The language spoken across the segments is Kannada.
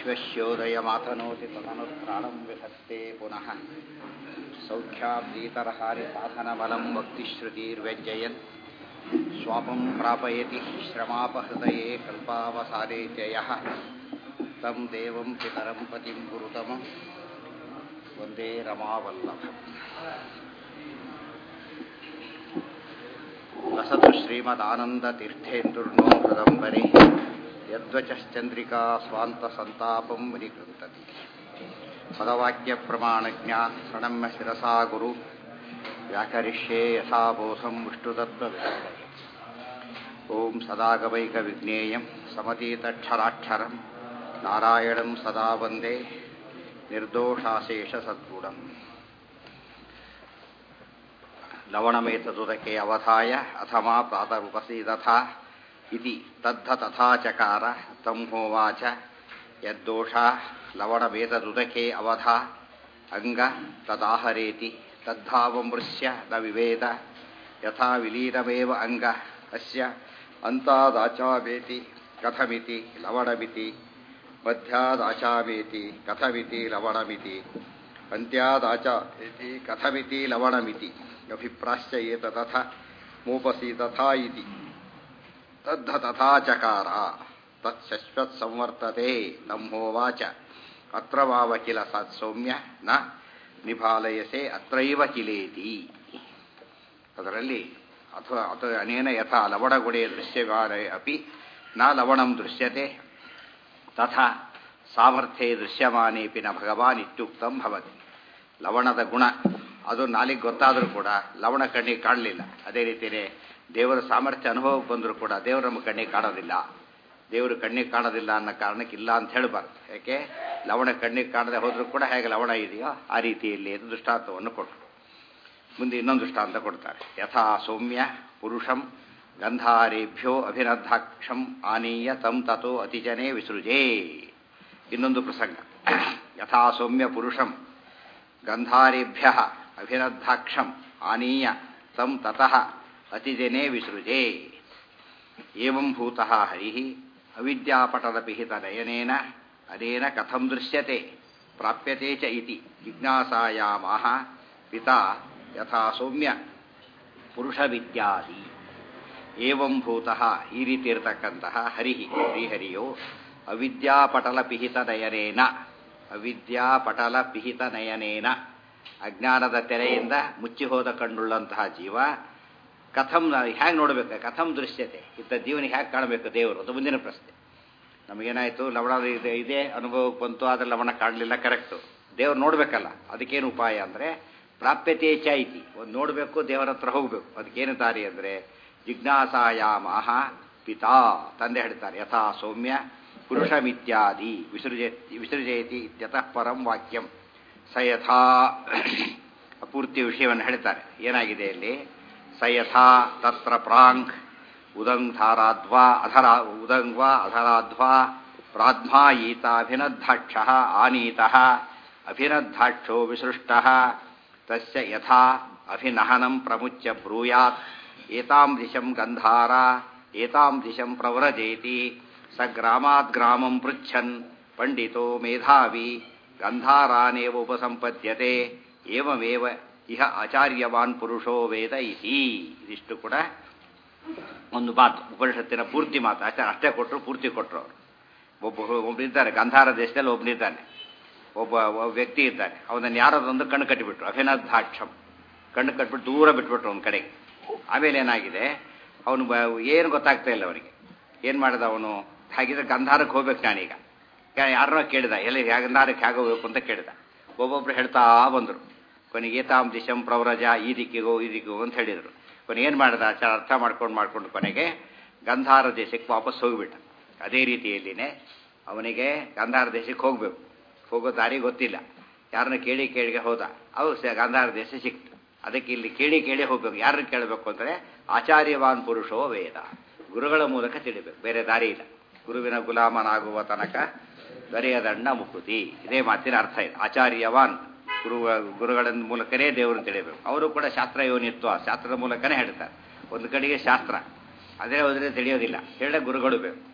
विश्वस्योदयमातनोति तदनुत्राणं विधत्ते पुनः सौख्याब्दीतरहारि साधनबलं भक्तिश्रुतिर्व्यञ्जयन् स्वापं प्रापयति श्रमापहृदये कल्पावसारे च यः तं देवं पितरं पतिं गुरुतमं वन्दे रमावल्लभम् लसतु श्रीमदानन्दतीर्थेन्दुर्नो हृदम्बरे यद्वचश्चन्द्रिका स्वान्तसन्तापं विनिकृन्तति पदवाक्यप्रमाणज्ञा प्रणम्य शिरसा गुरु व्याकरिष्ये यथाबोधं विष्णुतत्त्वविदर्भे ॐ सदागवैकविज्ञेयं समतीतक्षराक्षरं नारायणं सदा वन्दे निर्दोषाशेषसद्गुणम् लवणमेतदुदके अवधाय अथमा प्रातरुपसीदथा इति तद्ध तथा चकार तं होवाच यद्दोषा लवणमेतदुदके अवधा अङ्ग तदाहरेति तद्धावमृश्य न विवेद यथा विलीनमेव अङ्ग अस्य अन्तादाचामेति कथमिति लवणमिति मध्यादाचामेति कथमिति लवणमिति अन्त्यादाचामेति कथमिति लवणमिति अभिप्राश्च एतदथ मोपसि तथा इति तद्ध तथा चकार तत्शश्वत् संवर्तते तं होवाच अत्र वाव किल सत् सौम्य ನ ನಿಭಾಲಯಸೆ ಅತ್ರೈವ ಕಿಲೇತಿ ಅದರಲ್ಲಿ ಅಥವಾ ಅಥವಾ ಅನೇನ ಯಥಾ ಲವಣಗುಣೆ ದೃಶ್ಯಗಾನ ಅಪಿ ನ ಲವಣಂ ದೃಶ್ಯತೆ ತಥಾ ಸಾಮರ್ಥ್ಯೆ ದೃಶ್ಯಮಾನೇಪಿ ನ ಭಗವಾನ್ ಇತ್ಯುಕ್ತಂ ಭವತಿ ಲವಣದ ಗುಣ ಅದು ನಾಲಿಗೆ ಗೊತ್ತಾದರೂ ಕೂಡ ಲವಣ ಕಣ್ಣಿಗೆ ಕಾಣಲಿಲ್ಲ ಅದೇ ರೀತಿಯೇ ದೇವರ ಸಾಮರ್ಥ್ಯ ಅನುಭವಕ್ಕೆ ಬಂದರೂ ಕೂಡ ದೇವರು ನಮ್ಮ ಕಣ್ಣಿಗೆ ಕಾಣೋದಿಲ್ಲ ದೇವರು ಕಣ್ಣಿಗೆ ಕಾಣೋದಿಲ್ಲ ಅನ್ನೋ ಕಾರಣಕ್ಕೆ ಇಲ್ಲ ಅಂತ ಹೇಳಬಾರ್ದು ಯಾಕೆ ಲವಣ ಕಣ್ಣಿಗೆ ಕಾಣದೆ ಹೋದರೂ ಕೂಡ ಹೇಗೆ ಲವಣ ಇದೆಯೋ ಆ ರೀತಿಯಲ್ಲಿ ಅದು ದೃಷ್ಟಾಂತವನ್ನು ಕೊಟ್ಟರು ಮುಂದೆ ಇನ್ನೊಂದು ದೃಷ್ಟಾಂತ ಕೊಡ್ತಾರೆ ಯಥಾ ಸೌಮ್ಯ ಪುರುಷಂ ಗಂಧಾರೇಭ್ಯೋ ಅಭಿನದ್ಧಾಕ್ಷಂ ಆನೀಯ ತಂ ತಥೋ ಅತಿಜನೇ ವಿಸೃಜೇ ಇನ್ನೊಂದು ಪ್ರಸಂಗ ಯಥಾ ಸೌಮ್ಯ ಪುರುಷಂ ಗಂಧಾರೇಭ್ಯ ಅಭಿನದ್ಧಾಕ್ಷಂ ಆನೀಯ ತಂ ತತಃ ಅತಿಜನೇ ವಿಸೃಜೇ ಏವಂ ಭೂತಃ ಹರಿಃ ಅವಿದ್ಯಾಪಟದ ಪಿಹಿತ ನಯನೇನ ಅನೇನ ಕಥಂ ದೃಶ್ಯತೆ ಪ್ರಾಪ್ಯತೆ ಚ ಇತಿ ಜಿಜ್ಞಾಸಾಯಾಮಾಹ ಪಿತಾ ಯಥಾ ಸೌಮ್ಯ ಪುರುಷವಿದ್ಯಾದಿ ಏವಂ ಭೂತಃ ಈ ರೀತಿ ಇರತಕ್ಕಂತಹ ಹರಿ ಶ್ರೀಹರಿಯೋ ಅವಿದ್ಯಾಪಟಲ ಪಿಹಿತ ನಯನೇನ ಅವಿದ್ಯಾಪಟಲ ಪಿಹಿತ ನಯನೇನ ಅಜ್ಞಾನದ ತೆರೆಯಿಂದ ಮುಚ್ಚಿ ಹೋದ ಕಣ್ಣುಳ್ಳಂತಹ ಜೀವ ಕಥಂ ಹೇಗೆ ನೋಡಬೇಕು ಕಥಂ ದೃಶ್ಯತೆ ಇದ್ದ ಜೀವನಿಗೆ ಹೇಗೆ ಕಾಣಬೇಕು ದೇವರು ಅದು ಮುಂದಿನ ಪ್ರಶ್ನೆ ನಮಗೇನಾಯಿತು ಲವಣ ಇದೆ ಇದೇ ಅನುಭವಕ್ಕೆ ಬಂತು ಆದರೆ ಲವಣ ಕಾಣಲಿಲ್ಲ ಕರೆಕ್ಟು ದೇವ್ರು ನೋಡಬೇಕಲ್ಲ ಅದಕ್ಕೇನು ಉಪಾಯ ಅಂದರೆ ಪ್ರಾಪ್ಯತೆ ಚಾಯ್ತಿ ಒಂದು ನೋಡಬೇಕು ದೇವರ ಹತ್ರ ಹೋಗಬೇಕು ಅದಕ್ಕೇನು ದಾರಿ ಅಂದರೆ ಜಿಜ್ಞಾಸಾಯಾಮಾಹ ಪಿತಾ ತಂದೆ ಹೇಳ್ತಾರೆ ಯಥಾ ಸೌಮ್ಯ ಪುರುಷಮಿತ್ಯಾದಿ ವಿಸೃಜ ವಿಸೃಜಯತಿ ಇತ್ಯತಃ ಪರಂ ವಾಕ್ಯಂ ಸ ಯಥಾ ಪೂರ್ತಿ ವಿಷಯವನ್ನು ಹೇಳ್ತಾರೆ ಏನಾಗಿದೆ ಇಲ್ಲಿ ಸ ಯಥಾ ತತ್ರ ಪ್ರಾಂಗ್ ಉದಂಧಾರಾದ್ವಾ ಅಧರ ಉದಂಗ್ವಾ ಅಧರಾಧ್ವಾ ಪ್ರಾಧ್ಮಾ ಈತಾಭಿನದ್ಧಾಕ್ಷ ಆನೀತಃ ಅಭಿನದ್ಧಾಕ್ಷೋ ವಿಸೃಷ್ಟಃ ತಸ್ಯ ಯಥಾ ಅಭಿನಹನಂ ಪ್ರಮುಚ್ಯ ಬ್ರೂಯಾತ್ ಏತಾಂ ದಿಶಂ ಗಂಧಾರ ಏತಾಂ ದಿಶಂ ಪ್ರವ್ರಜೇತಿ ಸ ಗ್ರಾಮಾತ್ ಗ್ರಾಮಂ ಪೃಚ್ಛನ್ ಪಂಡಿತೋ ಮೇಧಾವಿ ಗಂಧಾರಾನೇವ ಉಪಸಂಪದ್ಯತೆ ಏವಮೇವ ಇಹ ಆಚಾರ್ಯವಾನ್ ಪುರುಷೋ ವೇದ ಇತಿ ಇದಿಷ್ಟು ಕೂಡ ಒಂದು ಮಾತು ಉಪನಿಷತ್ತಿನ ಪೂರ್ತಿ ಮಾತು ಅಷ್ಟೇ ಅಷ್ಟೇ ಕೊಟ್ಟರು ಪೂರ್ತಿ ಕೊಟ್ಟರು ಅವರು ಒಬ್ಬ ಒಬ್ಬರಿದ್ದಾರೆ ಗಂಧಾರ ದೇಶದಲ್ಲಿ ಒಬ್ಬನಿದ್ದಾನೆ ಒಬ್ಬ ವ್ಯಕ್ತಿ ಇದ್ದಾನೆ ಅವನನ್ನು ಯಾರದೊಂದು ಕಣ್ಣು ಕಟ್ಟಿಬಿಟ್ರು ಅಭಿನದ್ಧಾಕ್ಷಂ ಕಣ್ಣು ಕಟ್ಬಿಟ್ಟು ದೂರ ಬಿಟ್ಬಿಟ್ರು ಒಂದು ಕಡೆಗೆ ಆಮೇಲೆ ಏನಾಗಿದೆ ಅವನು ಏನು ಗೊತ್ತಾಗ್ತಾ ಇಲ್ಲ ಅವನಿಗೆ ಏನು ಮಾಡಿದ ಅವನು ಹಾಗಿದ್ರೆ ಗಂಧಾರಕ್ಕೆ ಹೋಗ್ಬೇಕು ನಾನೀಗ ಯಾರನ್ನೋ ಕೇಳಿದ ಎಲ್ಲಿ ಗಂಧಾರಕ್ಕೆ ಹೇಗೆ ಹೋಗ್ಬೇಕು ಅಂತ ಕೇಳಿದ ಒಬ್ಬೊಬ್ರು ಹೇಳ್ತಾ ಬಂದರು ಕೊನೆಗೆ ಏತಾಂ ದಿಶಂ ಪ್ರವ್ರಜ ಈ ದಿಕ್ಕಿಗೋ ಈ ದಿಕ್ಕಿಗೋ ಅಂತ ಹೇಳಿದರು ಕೊನೆ ಏನು ಮಾಡಿದ ಅರ್ಥ ಮಾಡ್ಕೊಂಡು ಮಾಡ್ಕೊಂಡು ಕೊನೆಗೆ ಗಂಧಾರ ದೇಶಕ್ಕೆ ವಾಪಸ್ ಹೋಗಿಬಿಟ್ಟ ಅದೇ ರೀತಿಯಲ್ಲಿನೇ ಅವನಿಗೆ ಗಂಧಾರ ದೇಶಕ್ಕೆ ಹೋಗಬೇಕು ಹೋಗೋ ದಾರಿ ಗೊತ್ತಿಲ್ಲ ಯಾರನ್ನ ಕೇಳಿ ಕೇಳಿಗೆ ಹೋದ ಅವು ಗಂಧಾರ ದೇಶ ಸಿಕ್ತು ಅದಕ್ಕೆ ಇಲ್ಲಿ ಕೇಳಿ ಕೇಳಿ ಹೋಗ್ಬೇಕು ಯಾರನ್ನ ಕೇಳಬೇಕು ಅಂದರೆ ಆಚಾರ್ಯವಾನ್ ಪುರುಷೋ ವೇದ ಗುರುಗಳ ಮೂಲಕ ತಿಳಿಬೇಕು ಬೇರೆ ದಾರಿ ಇಲ್ಲ ಗುರುವಿನ ಗುಲಾಮನಾಗುವ ತನಕ ದರೆಯದಣ್ಣ ಮುಕುತಿ ಇದೇ ಮಾತಿನ ಅರ್ಥ ಇದೆ ಆಚಾರ್ಯವಾನ್ ಗುರು ಗುರುಗಳ ಮೂಲಕನೇ ದೇವರನ್ನು ತಿಳಿಯಬೇಕು ಅವರು ಕೂಡ ಶಾಸ್ತ್ರ ಯೋನಿತ್ವ ಶಾಸ್ತ್ರದ ಮೂಲಕನೇ ಹೇಳ್ತಾರೆ ಒಂದು ಕಡೆಗೆ ಶಾಸ್ತ್ರ ಅದೇ ಹೋದರೆ ತಿಳಿಯೋದಿಲ್ಲ ಹೇಳ ಗುರುಗಳು ಬೇಕು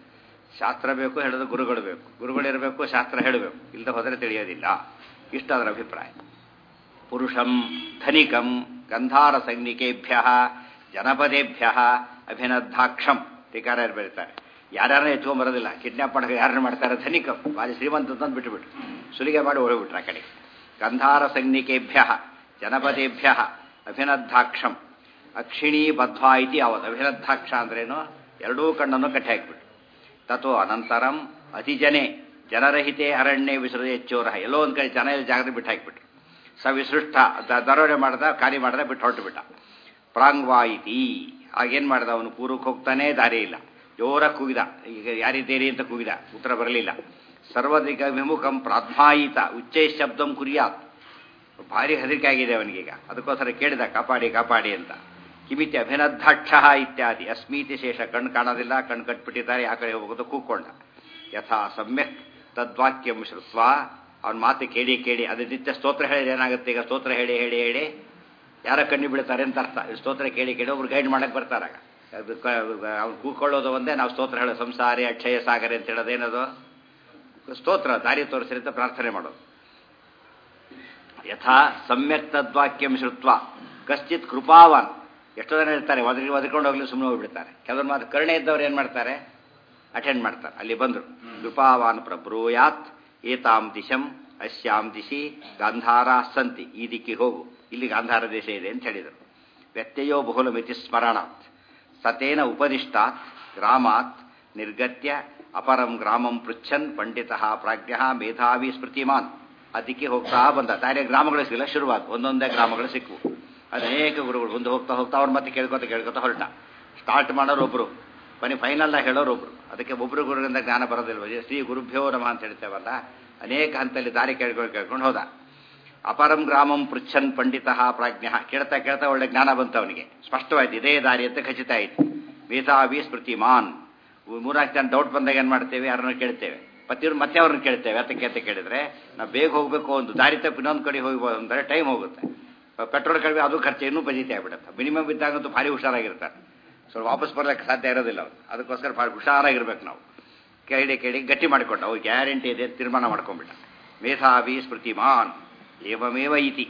ಶಾಸ್ತ್ರ ಬೇಕು ಹೇಳೋದು ಗುರುಗಳು ಬೇಕು ಗುರುಗಳಿರಬೇಕು ಶಾಸ್ತ್ರ ಹೇಳಬೇಕು ಇಲ್ಲದ ಹೋದರೆ ತಿಳಿಯೋದಿಲ್ಲ ಇಷ್ಟ ಅದರ ಅಭಿಪ್ರಾಯ ಪುರುಷಂ ಧನಿಕಂ ಗಂಧಾರ ಸೈನಿಕೇಭ್ಯ ಜನಪದೇಭ್ಯ ಅಭಿನದ್ದಾಕ್ಷಂ ಟೀಕಾರ ಬರೀತಾರೆ ಯಾರ್ಯಾರನ್ನ ಎತ್ಕೊಂಬರೋದಿಲ್ಲ ಕಿಡ್ನಾಪ್ ಮಾಡೋಕೆ ಯಾರನ್ನ ಮಾಡ್ತಾರೆ ಧನಿಕಂ ಭಾರಿ ಶ್ರೀಮಂತ ತಂದು ಬಿಟ್ಟುಬಿಟ್ಟು ಸುಲಿಗೆ ಮಾಡಿ ಹೋಗ್ಬಿಟ್ರು ಆ ಕಡೆ ಗಂಧಾರ ಸೈನಿಕೇಭ್ಯ ಜನಪದೇಭ್ಯ ಅಭಿನದ್ದಾಕ್ಷಂ ಅಕ್ಷಿಣೀ ಬದ್ಧ್ವಾ ಇತಿ ಯಾವತ್ತು ಅಭಿನದ್ದಾಕ್ಷ ಅಂದ್ರೇನು ಎರಡೂ ಕಣ್ಣನ್ನು ಕಟ್ಟಿ ಹಾಕಿಬಿಟ್ಟು ತಥೋ ಅನಂತರಂ ಅತಿಜನೆ ಜನರಹಿತೆ ಅರಣ್ಯ ವಿಸೃಜೆ ಚೋರ ಎಲ್ಲೋ ಒಂದು ಕಡೆ ಜನ ಇಲ್ಲಿ ಜಾಗದಲ್ಲಿ ಬಿಟ್ಟು ಹಾಕಿಬಿಟ್ರು ಸ ವಿಸೃಷ್ಟ ದ- ದರೋಡೆ ಮಾಡ್ದ ಖಾಲಿ ಮಾಡ್ದ ಬಿಟ್ಟು ಹೊರಟು ಬಿಟ್ಟ ಪ್ರಾಂಗ್ವಾಯಿತಿ ಆಗೇನು ಮಾಡ್ದ ಅವನು ಪೂರ್ವಕ್ಕೆ ಹೋಗ್ತಾನೆ ದಾರಿ ಇಲ್ಲ ಜೋರ ಕೂಗಿದ ಈಗ ಯಾರಿದ್ದೀರಿ ಅಂತ ಕೂಗಿದ ಉತ್ತರ ಬರಲಿಲ್ಲ ಸರ್ವದಿಗ ವಿಮುಖಂ ಪ್ರಾಧ್ಮಾಯಿತ ಉಚ್ಚೈ ಶಬ್ದಂ ಕುರಿಯಾತ್ ಭಾರಿ ಹೆದರಿಕೆ ಆಗಿದೆ ಅವನಿಗೀಗ ಅದಕ್ಕೋಸ್ಕರ ಕೇಳಿದ ಕಾಪಾಡಿ ಕಾಪಾಡಿ ಅಂತ ಕಿಮಿತಿ ಅಭಿನದ್ದಾಕ್ಷ ಇತ್ಯಾದಿ ಅಸ್ಮೀತಿ ಶೇಷ ಕಣ್ಣು ಕಾಣೋದಿಲ್ಲ ಕಣ್ಣು ಕಟ್ಬಿಟ್ಟಿದ್ದಾರೆ ಆ ಕಡೆ ಹೋಗೋದು ಕೂಕ್ಕೊಂಡ ಯಥಾ ಸಮ್ಯಕ್ ತದ್ವಾಕ್ಯಂ ಶ್ರುತ್ವ ಅವನ ಮಾತು ಕೇಳಿ ಕೇಳಿ ಅದು ನಿತ್ಯ ಸ್ತೋತ್ರ ಹೇಳಿದ್ರೆ ಏನಾಗುತ್ತೆ ಈಗ ಸ್ತೋತ್ರ ಹೇಳಿ ಹೇಳಿ ಹೇಳಿ ಯಾರ ಕಣ್ಣು ಬೀಳ್ತಾರೆ ಅಂತ ಅರ್ಥ ಈ ಸ್ತೋತ್ರ ಕೇಳಿ ಕೇಳಿ ಒಬ್ರು ಗೈಡ್ ಮಾಡಕ್ಕೆ ಬರ್ತಾರಾಗ ಅದು ಅವ್ನು ಕೂತ್ಕೊಳ್ಳೋದು ಒಂದೇ ನಾವು ಸ್ತೋತ್ರ ಹೇಳೋ ಸಂಸಾರಿ ಅಕ್ಷಯ ಸಾಗರೆ ಅಂತ ಹೇಳೋದು ಏನದು ಸ್ತೋತ್ರ ದಾರಿ ತೋರಿಸ್ರಿ ಅಂತ ಪ್ರಾರ್ಥನೆ ಮಾಡೋದು ಯಥಾ ಸಮ್ಯಕ್ ತದ್ವಾಕ್ಯಂ ಶ್ರುತ್ವ ಕಶ್ಚಿತ್ ಕೃಪಾವಾನ್ ಎಷ್ಟೋ ಜನ ಇರ್ತಾರೆ ಒದಗಿ ಒದಕೊಂಡು ಹೋಗ್ಲಿ ಸುಮ್ಮನೆ ಹೋಗ್ಬಿಡ್ತಾರೆ ಕೆಲವ್ರ ಮಾತು ಕರುಣೆ ಇದ್ದವ್ರು ಏನು ಮಾಡ್ತಾರೆ ಅಟೆಂಡ್ ಮಾಡ್ತಾರೆ ಅಲ್ಲಿ ಬಂದರು ಕೃಪಾವಾನ್ ಪ್ರಬ್ರೂಯಾತ್ ಏತಾಂ ದಿಶಂ ಅಶ್ಯಾಂ ದಿಶಿ ಗಾಂಧಾರ ಸಂತಿ ಈ ದಿಕ್ಕಿಗೆ ಹೋಗು ಇಲ್ಲಿ ಗಾಂಧಾರ ದೇಶ ಇದೆ ಅಂತ ಹೇಳಿದರು ವ್ಯತ್ಯಯೋ ಬಹುಲಮಿತಿ ಸ್ಮರಣಾತ್ ಸತೇನ ಉಪದಿಷ್ಟಾತ್ ಗ್ರಾಮಾತ್ ನಿರ್ಗತ್ಯ ಅಪರಂ ಗ್ರಾಮಂ ಪೃಚ್ಛನ್ ಪಂಡಿತ ಪ್ರಾಜ್ಞ ಮೇಧಾವಿ ಸ್ಮೃತಿಮಾನ್ ಅದಕ್ಕೆ ಹೋಗ್ತಾ ಬಂದ ದಾರಿಯ ಗ್ರಾಮಗಳು ಸಿಗಲ್ಲ ಶುರುವಾದ ಒಂದೊಂದೇ ಗ್ರಾಮಗಳು ಸಿಕ್ಕವು ಅನೇಕ ಗುರುಗಳು ಮುಂದೆ ಹೋಗ್ತಾ ಹೋಗ್ತಾ ಅವ್ರ ಮತ್ತೆ ಕೇಳ್ಕೊತ ಕೇಳ್ಕೊತ ಹೊರಟ ಸ್ಟಾರ್ಟ್ ಮಾಡೋರು ಒಬ್ರು ಬನ್ನಿ ಫೈನಲ್ ಹೇಳೋರು ಒಬ್ರು ಅದಕ್ಕೆ ಒಬ್ರು ಗುರುಗಳಿಂದ ಜ್ಞಾನ ಬರೋದಿಲ್ವ ಶ್ರೀ ಗುರುಭ್ಯೋ ನಮ ಅಂತ ಹೇಳ್ತೇವಲ್ಲ ಅನೇಕ ಹಂತಲ್ಲಿ ದಾರಿ ಕೇಳ್ಕೊಂಡು ಕೇಳ್ಕೊಂಡು ಹೋದ ಅಪರಂ ಗ್ರಾಮಂ ಪೃಚ್ಛನ್ ಪಂಡಿತ ಪ್ರಾಜ್ಞ ಕೇಳ್ತಾ ಕೇಳ್ತಾ ಒಳ್ಳೆ ಜ್ಞಾನ ಬಂತು ಅವನಿಗೆ ಸ್ಪಷ್ಟವಾಯ್ತು ಇದೇ ದಾರಿ ಅಂತ ಖಚಿತ ಆಯ್ತು ಮೇಧಾವಿ ಸ್ಮೃತಿಮಾನ್ ಮೂರಾರು ಜನ ಡೌಟ್ ಬಂದಾಗ ಏನು ಮಾಡ್ತೇವೆ ಯಾರನ್ನ ಕೇಳ್ತೇವೆ ಪತಿಯವ್ರು ಮತ್ತೆ ಅವ್ರನ್ನ ಕೇಳ್ತೇವೆ ಅದಕ್ಕೆ ಅಂತ ಕೇಳಿದ್ರೆ ನಾವು ಬೇಗ ಹೋಗಬೇಕು ಒಂದು ದಾರಿ ತಪ್ಪು ಇನ್ನೊಂದು ಕಡೆ ಹೋಗ್ಬೋದು ಅಂದರೆ ಟೈಮ್ ಹೋಗುತ್ತೆ ಪೆಟ್ರೋಲ್ ಕಡಿಮೆ ಅದು ಖರ್ಚು ಇನ್ನೂ ಬಜಿತೆ ಆಗ್ಬಿಡುತ್ತೆ ಮಿನಿಮಮ್ ಇದ್ದಾಗಂತೂ ಭಾರಿ ಹುಷಾರಾಗಿರ್ತಾರೆ ಸೊ ವಾಪಸ್ ಬರ್ಲಿಕ್ಕೆ ಸಾಧ್ಯ ಇರೋದಿಲ್ಲ ಅವ್ರು ಅದಕ್ಕೋಸ್ಕರ ಭಾಳ ಹುಷಾರಾಗಿರ್ಬೇಕು ನಾವು ಕೇಳಿ ಕೇಳಿ ಗಟ್ಟಿ ಮಾಡಿಕೊಂಡ ಅವ್ರು ಗ್ಯಾರಂಟಿ ಇದೆ ಅಂತ ತೀರ್ಮಾನ ಮಾಡ್ಕೊಂಡ್ಬಿಟ್ಟ ಮೇಧಾವಿ ಸ್ಮೃತಿಮಾನ್ ಏವಮೇವ ಇತಿ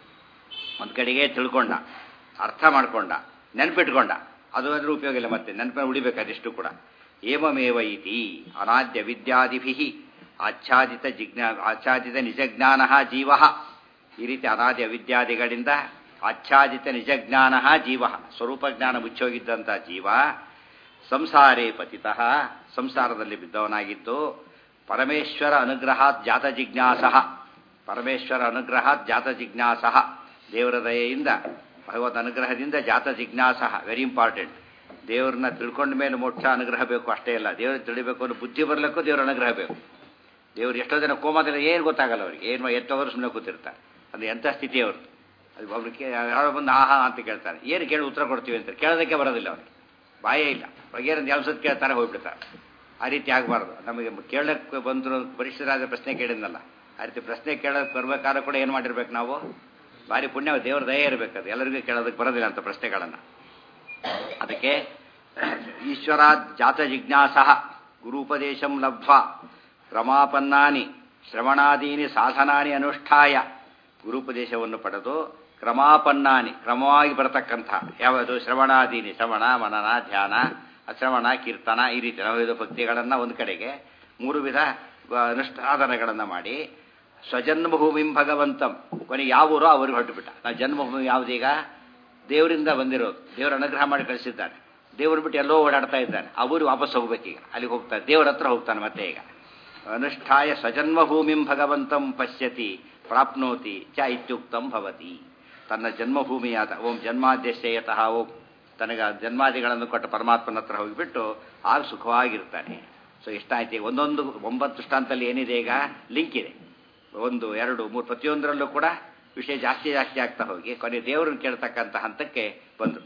ಒಂದು ಕಡೆಗೆ ತಿಳ್ಕೊಂಡ ಅರ್ಥ ಮಾಡ್ಕೊಂಡ ನೆನ್ಪಿಟ್ಕೊಂಡ ಅದು ಅದ್ರ ಉಪಯೋಗ ಇಲ್ಲ ಮತ್ತೆ ನೆನಪನ್ನು ಉಳಿಬೇಕು ಅದಿಷ್ಟು ಕೂಡ ಏವಮೇವ ಇತಿ ಅನಾದ್ಯ ವಿದ್ಯಾದಿಭಿ ಆಚ್ಛಾದಿತ ಜಿಜ್ಞಾ ಆಚ್ಛಾದಿತ ನಿಜಜ್ಞಾನ ಜೀವ ಈ ರೀತಿ ಅನಾದ್ಯ ವಿದ್ಯಾದಿಗಳಿಂದ ಆಚ್ಛಾದಿತ ನಿಜಜ್ಞಾನ ಜೀವ ಸ್ವರೂಪ ಜ್ಞಾನ ಮುಚ್ಚೋಗಿದ್ದಂಥ ಜೀವ ಸಂಸಾರೇ ಪತಿತಃ ಸಂಸಾರದಲ್ಲಿ ಬಿದ್ದವನಾಗಿದ್ದು ಪರಮೇಶ್ವರ ಅನುಗ್ರಹಾತ್ ಜಾತ ಜಿಜ್ಞಾಸ ಪರಮೇಶ್ವರ ಅನುಗ್ರಹಾತ್ ಜಾತ ಜಿಜ್ಞಾಸ ದೇವರ ದಯೆಯಿಂದ ಭಗವತ್ ಅನುಗ್ರಹದಿಂದ ಜಾತ ಜಿಜ್ಞಾಸ ವೆರಿ ಇಂಪಾರ್ಟೆಂಟ್ ದೇವ್ರನ್ನ ತಿಳ್ಕೊಂಡ ಮೇಲೆ ಮೋಕ್ಷ ಅನುಗ್ರಹ ಬೇಕು ಅಷ್ಟೇ ಇಲ್ಲ ದೇವ್ರ ತಿಳಿಬೇಕು ಅನ್ನೋ ಬುದ್ಧಿ ಬರ್ಲಿಕ್ಕೂ ದೇವ್ರ ಅನುಗ್ರಹ ಬೇಕು ದೇವ್ರು ಎಷ್ಟೋ ಜನ ಕೋಮದಲ್ಲಿ ಏನು ಗೊತ್ತಾಗಲ್ಲ ಅವ್ರಿಗೆ ಏನು ಎತ್ತವರು ಸುಮ್ಮನೆ ಕೂತಿರ್ತಾರೆ ಅದು ಎಂಥ ಸ್ಥಿತಿ ಅವ್ರದ್ದು ಅದು ಒಬ್ರಿಗೆ ಯಾರೋ ಬಂದು ಆಹಾ ಅಂತ ಕೇಳ್ತಾರೆ ಏನು ಕೇಳಿ ಉತ್ತರ ಕೊಡ್ತೀವಿ ಅಂತ ಕೇಳೋದಕ್ಕೆ ಬರೋದಿಲ್ಲ ಅವ್ರಿಗೆ ಬಾಯೇ ಇಲ್ಲ ಬಗೆಯರಿಂದ ಯಾವ ಸತ್ ಕೇಳ್ತಾರೆ ಹೋಗ್ಬಿಡ್ತಾರೆ ಆ ರೀತಿ ಆಗಬಾರ್ದು ನಮಗೆ ಕೇಳಕ್ಕೆ ಬಂದರು ಪರಿಶುದ್ಧರಾದ ಪ್ರಶ್ನೆ ಕೇಳಿದ್ನಲ್ಲ ಆ ರೀತಿ ಪ್ರಶ್ನೆ ಕೇಳೋಕೆ ಬರ್ಬೇಕಾದ್ರೂ ಕೂಡ ಏನು ಮಾಡಿರ್ಬೇಕು ನಾವು ಭಾರಿ ಪುಣ್ಯ ದೇವ್ರ ದಯ ಇರಬೇಕು ಅದು ಎಲ್ಲರಿಗೂ ಕೇಳೋದಕ್ಕೆ ಬರೋದಿಲ್ಲ ಅಂತ ಪ್ರಶ್ನೆಗಳನ್ನು ಅದಕ್ಕೆ ಈಶ್ವರ ಜಾತ ಜಿಜ್ಞಾಸ ಗುರುಪದೇಶಂ ಲಬ್ಧ್ವ ಕ್ರಮಾಪನ್ನಾನಿ ಶ್ರವಣಾದೀನಿ ಸಾಧನಾನಿ ಅನುಷ್ಠಾಯ ಗುರುಪದೇಶವನ್ನು ಪಡೆದು ಕ್ರಮಾಪನ್ನಾನಿ ಕ್ರಮವಾಗಿ ಬರತಕ್ಕಂಥ ಯಾವುದು ಶ್ರವಣಾದೀನಿ ಶ್ರವಣ ಮನನ ಧ್ಯಾನ ಅಶ್ರವಣ ಕೀರ್ತನ ಈ ರೀತಿ ನವವಿಧ ಭಕ್ತಿಗಳನ್ನು ಒಂದು ಕಡೆಗೆ ಮೂರು ವಿಧ ಅನುಷ್ಠಾನಗಳನ್ನು ಮಾಡಿ ಸ್ವಜನ್ಮಭೂಮಿಂ ಭಗವಂತಂ ಕೊನೆಗೆ ಯಾವ ಊರೋ ಅವ್ರಿಗೆ ಹೊರಟುಬಿಟ್ಟ ನಾವು ಜನ್ಮಭೂಮಿ ಯಾವುದೀಗ ದೇವರಿಂದ ಬಂದಿರೋದು ದೇವರ ಅನುಗ್ರಹ ಮಾಡಿ ಕಳಿಸಿದ್ದಾನೆ ದೇವರು ಬಿಟ್ಟು ಎಲ್ಲೋ ಓಡಾಡ್ತಾ ಇದ್ದಾನೆ ಆ ಊರಿಗೆ ವಾಪಸ್ ಹೋಗ್ಬೇಕೀಗ ಅಲ್ಲಿಗೆ ಹೋಗ್ತಾನೆ ದೇವರ ಹತ್ರ ಹೋಗ್ತಾನೆ ಮತ್ತೆ ಈಗ ಅನುಷ್ಠಾಯ ಸ್ವಜನ್ಮಭೂಮಿಂ ಭಗವಂತಂ ಪಶ್ಯತಿ ಪ್ರಾಪ್ನೋತಿ ಚ ಇತ್ಯುಕ್ತಂ ಭವತಿ ತನ್ನ ಜನ್ಮಭೂಮಿಯಾದ ಓಂ ಜನ್ಮಾದ್ಯಶಯತಃ ಓಂ ತನಗೆ ಜನ್ಮಾದಿಗಳನ್ನು ಕೊಟ್ಟ ಪರಮಾತ್ಮನ ಹತ್ರ ಹೋಗಿಬಿಟ್ಟು ಆಗ ಸುಖವಾಗಿರ್ತಾನೆ ಸೊ ಎಷ್ಟಾಯ್ತು ಈಗ ಒಂದೊಂದು ಒಂಬತ್ತು ದೃಷ್ಟಾಂತದಲ್ಲಿ ಏನಿದೆ ಈಗ ಲಿಂಕ್ ಇದೆ ಒಂದು ಎರಡು ಮೂರು ಪ್ರತಿಯೊಂದರಲ್ಲೂ ಕೂಡ ವಿಷಯ ಜಾಸ್ತಿ ಜಾಸ್ತಿ ಆಗ್ತಾ ಹೋಗಿ ಕೊನೆ ದೇವರನ್ನು ಕೇಳ್ತಕ್ಕಂಥ ಹಂತಕ್ಕೆ ಬಂದರು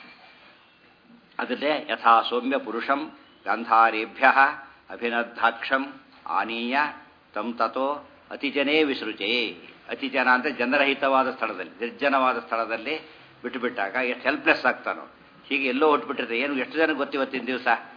ಅದಲ್ಲೇ ಯಥಾ ಸೌಮ್ಯ ಪುರುಷಂ ಗಾಂಧಾರೇಭ್ಯ ಅಭಿನದ್ದಾಕ್ಷಂ ಆನೀಯ ತಂ ತಥೋ ಅತಿಜನೇ ವಿಸೃಜೆ ಅತಿಜನ ಅಂದರೆ ಜನರಹಿತವಾದ ಸ್ಥಳದಲ್ಲಿ ನಿರ್ಜನವಾದ ಸ್ಥಳದಲ್ಲಿ ಬಿಟ್ಟುಬಿಟ್ಟಾಗ ಎಷ್ಟು ಹೆಲ್ಪ್ಲೆಸ್ ಆಗ್ತಾನೋ ಹೀಗೆ ಎಲ್ಲೋ ಹೊಟ್ಬಿಟ್ಟಿರ್ತಾರೆ ಏನು ಎಷ್ಟು ಜನ ಗೊತ್ತಿವತ್ತಿನ ದಿವಸ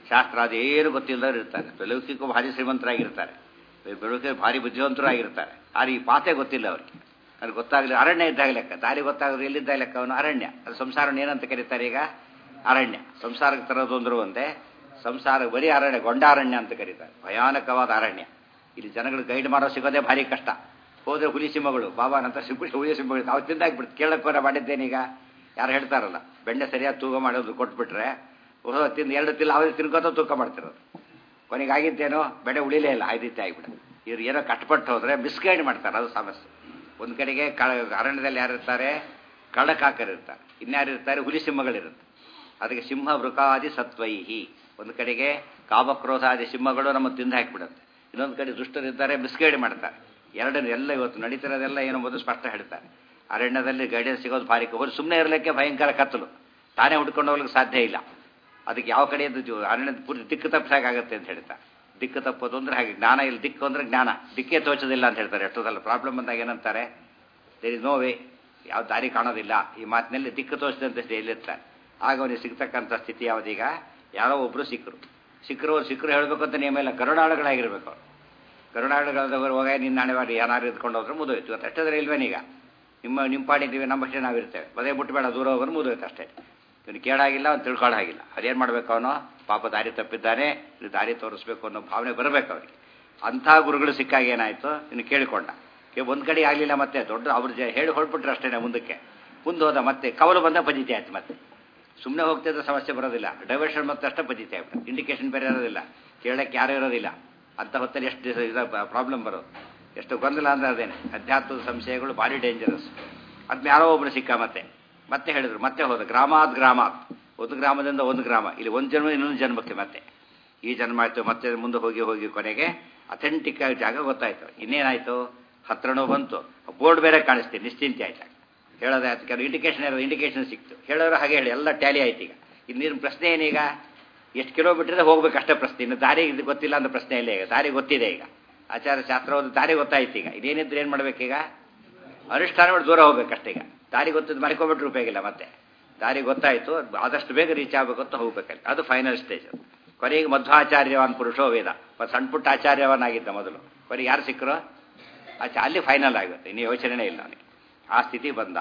ಶಾಸ್ತ್ರ ಅದೇನು ಗೊತ್ತಿಲ್ಲದವ್ರು ಇರ್ತಾರೆ ಬೆಳಕಿಗೂ ಭಾರಿ ಶ್ರೀಮಂತರಾಗಿರ್ತಾರೆ ಬೆಳಕಿಗೆ ಭಾರಿ ಬುದ್ಧಿವಂತರಾಗಿರ್ತಾರೆ ಆದ್ರೆ ಈ ಪಾತೆ ಗೊತ್ತಿಲ್ಲ ಅವ್ರಿಗೆ ಅದು ಗೊತ್ತಾಗಲಿ ಅರಣ್ಯ ಇದ್ದಾಗ ಲೆಕ್ಕ ದಾರಿ ಗೊತ್ತಾಗದ್ರೆ ಎಲ್ಲಿದ್ದಾಗ ಲೆಕ್ಕ ಅವನು ಅರಣ್ಯ ಅದು ಸಂಸಾರವನ್ನು ಏನಂತ ಕರೀತಾರೆ ಈಗ ಅರಣ್ಯ ಸಂಸಾರಕ್ಕೆ ತರೋದು ಅಂದ್ರೂ ಒಂದೇ ಸಂಸಾರ ಬರೀ ಅರಣ್ಯ ಗೊಂಡಾರಣ್ಯ ಅಂತ ಕರೀತಾರೆ ಭಯಾನಕವಾದ ಅರಣ್ಯ ಇಲ್ಲಿ ಜನಗಳು ಗೈಡ್ ಮಾಡೋ ಸಿಗೋದೇ ಭಾರಿ ಕಷ್ಟ ಹೋದ್ರೆ ಹುಲಿ ಸಿಂಹಗಳು ಬಾಬಾ ನಂತರ ಸಿಗ್ಬಿಟ್ಟು ಹುಲಿ ಸಿಂಹಗಳು ನಾವು ತಿಂದಾಕ್ಬಿಡ್ತು ಕೇಳಕ್ಕೆ ಮಾಡಿದ್ದೇನೀಗ ಯಾರು ಹೇಳ್ತಾರಲ್ಲ ಬೆಂಡೆ ಸರಿಯಾಗಿ ತೂಕ ಮಾಡೋದು ಕೊಟ್ಬಿಟ್ರೆ ಹೊಸ ತಿಂದು ಎರಡು ತಿಲ್ಲ ಅವ್ರಿಗೆ ತಿನ್ಕೋತ ತೂಕ ಮಾಡ್ತಿರೋದು ಕೊನೆಗೆ ಆಗಿದ್ದೇನೋ ಬೆಳೆ ಉಳಿಲೇ ಇಲ್ಲ ಆ ರೀತಿ ಆಗಿಬಿಟ್ಟು ಇವ್ರು ಏನೋ ಕಷ್ಟಪಟ್ಟು ಹೋದ್ರೆ ಮಿಸ್ಗೈಡ್ ಮಾಡ್ತಾರೆ ಅದು ಸಮಸ್ಯೆ ಒಂದು ಕಡೆಗೆ ಕಳ ಅರಣ್ಯದಲ್ಲಿ ಯಾರು ಇರ್ತಾರೆ ಕಳ್ಳಕಾಕರು ಇರ್ತಾರೆ ಇನ್ಯಾರು ಇರ್ತಾರೆ ಹುಲಿ ಸಿಂಹಗಳಿರುತ್ತೆ ಅದಕ್ಕೆ ಸಿಂಹ ವೃಕಾದಿ ಸತ್ವೈಹಿ ಒಂದು ಕಡೆಗೆ ಕಾಮಕ್ರೋಧಾದಿ ಸಿಂಹಗಳು ನಮ್ಮ ತಿಂದು ಹಾಕಿಬಿಡುತ್ತೆ ಇನ್ನೊಂದು ಕಡೆ ದುಷ್ಟರಿದ್ದಾರೆ ಮಿಸ್ಗೈಡ್ ಮಾಡ್ತಾರೆ ಎರಡನ್ನು ಎಲ್ಲ ಇವತ್ತು ನಡೀತಿರೋದೆಲ್ಲ ಏನೋ ಮೊದಲು ಸ್ಪಷ್ಟ ಹೇಳ್ತಾರೆ ಅರಣ್ಯದಲ್ಲಿ ಗೈಡೆನ್ಸ್ ಸಿಗೋದು ಭಾರಿ ಹೋಗಿ ಸುಮ್ಮನೆ ಇರಲಿಕ್ಕೆ ಭಯಂಕರ ಕತ್ತಲು ತಾನೇ ಹುಡ್ಕೊಂಡು ಹೋಗ್ಲಿಕ್ಕೆ ಸಾಧ್ಯ ಇಲ್ಲ ಅದಕ್ಕೆ ಯಾವ ಕಡೆಯದ್ದು ಅರಣ್ಯದ ಪೂರ್ತಿ ದಿಕ್ಕು ತಪ್ಪಿಸಾಗುತ್ತೆ ಅಂತ ಹೇಳ್ತಾರೆ ದಿಕ್ಕು ತಪ್ಪೋದು ಅಂದ್ರೆ ಹಾಗೆ ಜ್ಞಾನ ಇಲ್ಲ ದಿಕ್ಕು ಅಂದ್ರೆ ಜ್ಞಾನ ದಿಕ್ಕೇ ತೋಚೋದಿಲ್ಲ ಅಂತ ಹೇಳ್ತಾರೆ ಎಷ್ಟೋ ಸಲ ಪ್ರಾಬ್ಲಮ್ ಬಂದಾಗ ಏನಂತಾರೆ ದೇರ್ ಇಸ್ ನೋ ವೇ ಯಾವ ದಾರಿ ಕಾಣೋದಿಲ್ಲ ಈ ಮಾತಿನಲ್ಲಿ ದಿಕ್ಕು ತೋಚಿದಂತೆ ಎಲ್ಲಿರ್ತಾರೆ ಆಗ ಅವನಿಗೆ ಸಿಗ್ತಕ್ಕಂಥ ಸ್ಥಿತಿ ಯಾವುದೀಗ ಯಾರೋ ಒಬ್ಬರು ಸಿಕ್ಕರು ಸಿಕ್ಕರು ಸಿಕ್ಕರು ಹೇಳಬೇಕು ಅಂತ ನಿಯಮ ಇಲ್ಲ ಕರುಣಾಳುಗಳಾಗಿರ್ಬೇಕು ಅವರು ಕರುಣಾಳುಗಳದವರು ಹೋಗ ನಿನ್ನ ನಾಳೆ ಮಾಡಿ ಏನಾರು ಇದ್ಕೊಂಡು ಹೋದ್ರೆ ಮುದೋಯ್ತು ಇವತ್ತು ಅಷ್ಟೇ ಇಲ್ವೇನೀಗ ನಿಮ್ಮ ನಿಮ್ಮ ಪಾಡಿದ್ದೀವಿ ನಮ್ಮ ಅಷ್ಟೇ ನಾವಿರ್ತೇವೆ ಪದೇ ಬಿಟ್ಟಬೇಡ ದೂರ ಹೋಗೋರು ಮುದೋಯ್ತು ಅಷ್ಟೇ ಇವನು ಕೇಳಾಗಿಲ್ಲ ಅವ್ನು ತಿಳ್ಕೊಳ್ಳೋ ಹಾಗಿಲ್ಲ ಅದೇನು ಮಾಡಬೇಕು ಅವನು ಪಾಪ ದಾರಿ ತಪ್ಪಿದ್ದಾನೆ ಇದು ದಾರಿ ತೋರಿಸ್ಬೇಕು ಅನ್ನೋ ಭಾವನೆ ಬರಬೇಕು ಅವರಿಗೆ ಅಂಥ ಗುರುಗಳು ಸಿಕ್ಕಾಗ ಏನಾಯಿತು ಇನ್ನು ಕೇಳಿಕೊಂಡ ಒಂದು ಕಡೆ ಆಗಲಿಲ್ಲ ಮತ್ತೆ ದೊಡ್ಡ ಅವ್ರು ಜ ಹೇಳಿ ಹೊರಟ್ಬಿಟ್ರೆ ಅಷ್ಟೇ ಮುಂದಕ್ಕೆ ಮುಂದೆ ಹೋದ ಮತ್ತೆ ಕವಲು ಬಂದ ಪಜಿತಿ ಆಯ್ತು ಮತ್ತೆ ಸುಮ್ಮನೆ ಹೋಗ್ತಿದ್ರೆ ಸಮಸ್ಯೆ ಬರೋದಿಲ್ಲ ಡೈವರ್ಷನ್ ಮತ್ತೆ ಅಷ್ಟೇ ಪಜಿತಿ ಆಗ್ಬಿಟ್ಟು ಇಂಡಿಕೇಶನ್ ಬೇರೆ ಇರೋದಿಲ್ಲ ಕೇಳಕ್ಕೆ ಯಾರೂ ಇರೋದಿಲ್ಲ ಅಂಥ ಹೊತ್ತಲ್ಲಿ ಎಷ್ಟು ಇದು ಪ್ರಾಬ್ಲಮ್ ಬರೋದು ಎಷ್ಟು ಗೊಂದಲ ಅಂದ್ರೆ ಅದೇನೆ ಅಧ್ಯಾತ್ಮದ ಸಂಶಯಗಳು ಭಾರಿ ಡೇಂಜರಸ್ ಅದ್ನ ಯಾರೋ ಒಬ್ಬರು ಸಿಕ್ಕ ಮತ್ತೆ ಮತ್ತೆ ಹೇಳಿದ್ರು ಮತ್ತೆ ಹೋದ ಗ್ರಾಮಾತ್ ಗ್ರಾಮಾತ್ ಒಂದು ಗ್ರಾಮದಿಂದ ಒಂದು ಗ್ರಾಮ ಇಲ್ಲಿ ಒಂದು ಜನ್ಮ ಇನ್ನೊಂದು ಜನ್ಮಕ್ಕೆ ಮತ್ತೆ ಈ ಜನ್ಮ ಆಯ್ತು ಮತ್ತೆ ಮುಂದೆ ಹೋಗಿ ಹೋಗಿ ಕೊನೆಗೆ ಅಥೆಂಟಿಕ್ ಆಗಿ ಜಾಗ ಗೊತ್ತಾಯ್ತು ಇನ್ನೇನಾಯ್ತು ಹತ್ರನೂ ಬಂತು ಬೋರ್ಡ್ ಬೇರೆ ಕಾಣಿಸ್ತೀನಿ ನಿಶ್ಚಿಂತೆ ಆಯ್ತು ಹೇಳೋದಾಯ್ತು ಕೆಲವು ಇಂಡಿಕೇಶನ್ ಇರೋದು ಇಂಡಿಕೇಶನ್ ಸಿಕ್ತು ಹೇಳೋರು ಹಾಗೆ ಹೇಳಿ ಎಲ್ಲ ಟ್ಯಾಲಿ ಆಯ್ತು ಈಗ ಇನ್ನೇನು ಪ್ರಶ್ನೆ ಏನೀಗ ಎಷ್ಟು ಕಿಲೋಮೀಟರ್ ಹೋಗ್ಬೇಕು ಅಷ್ಟೇ ಪ್ರಶ್ನೆ ಇನ್ನು ದಾರಿ ಇದು ಗೊತ್ತಿಲ್ಲ ಅಂತ ಪ್ರಶ್ನೆ ಇಲ್ಲ ಈಗ ದಾರಿ ಗೊತ್ತಿದೆ ಈಗ ಆಚಾರ ಶಾಸ್ತ್ರವಾದ ದಾರಿ ಗೊತ್ತಾಯ್ತು ಈಗ ಇದೇನಿದ್ರೆ ಏನು ಮಾಡ್ಬೇಕೀಗ ಅನುಷ್ಠಾನ ಮಾಡಿ ದೂರ ಹೋಗ್ಬೇಕಷ್ಟೇ ಈಗ ದಾರಿ ಗೊತ್ತಿದ್ದು ಮರ್ಕೊಂಬಿಟ್ರೆ ಉಪಯೋಗಿಲ್ಲ ಮತ್ತೆ ದಾರಿ ಗೊತ್ತಾಯ್ತು ಆದಷ್ಟು ಬೇಗ ರೀಚ್ ಆಗಬೇಕು ಅಂತ ಹೋಗ್ಬೇಕಲ್ಲಿ ಅದು ಫೈನಲ್ ಸ್ಟೇಜ್ ಕೊನೆಗೆ ಮಧ್ವಾಚಾರ್ಯವಾನ್ ಪುರುಷೋ ವೇದ ಮತ್ತು ಸಣ್ಣ ಪುಟ್ಟ ಆಚಾರ್ಯವನಾಗಿದ್ದ ಮೊದಲು ಕೊನೆಗೆ ಯಾರು ಸಿಕ್ಕರು ಆಚೆ ಅಲ್ಲಿ ಫೈನಲ್ ಆಗುತ್ತೆ ಇನ್ನು ಯೋಚನೆ ಇಲ್ಲ ಅವನಿಗೆ ಆ ಸ್ಥಿತಿ ಬಂದ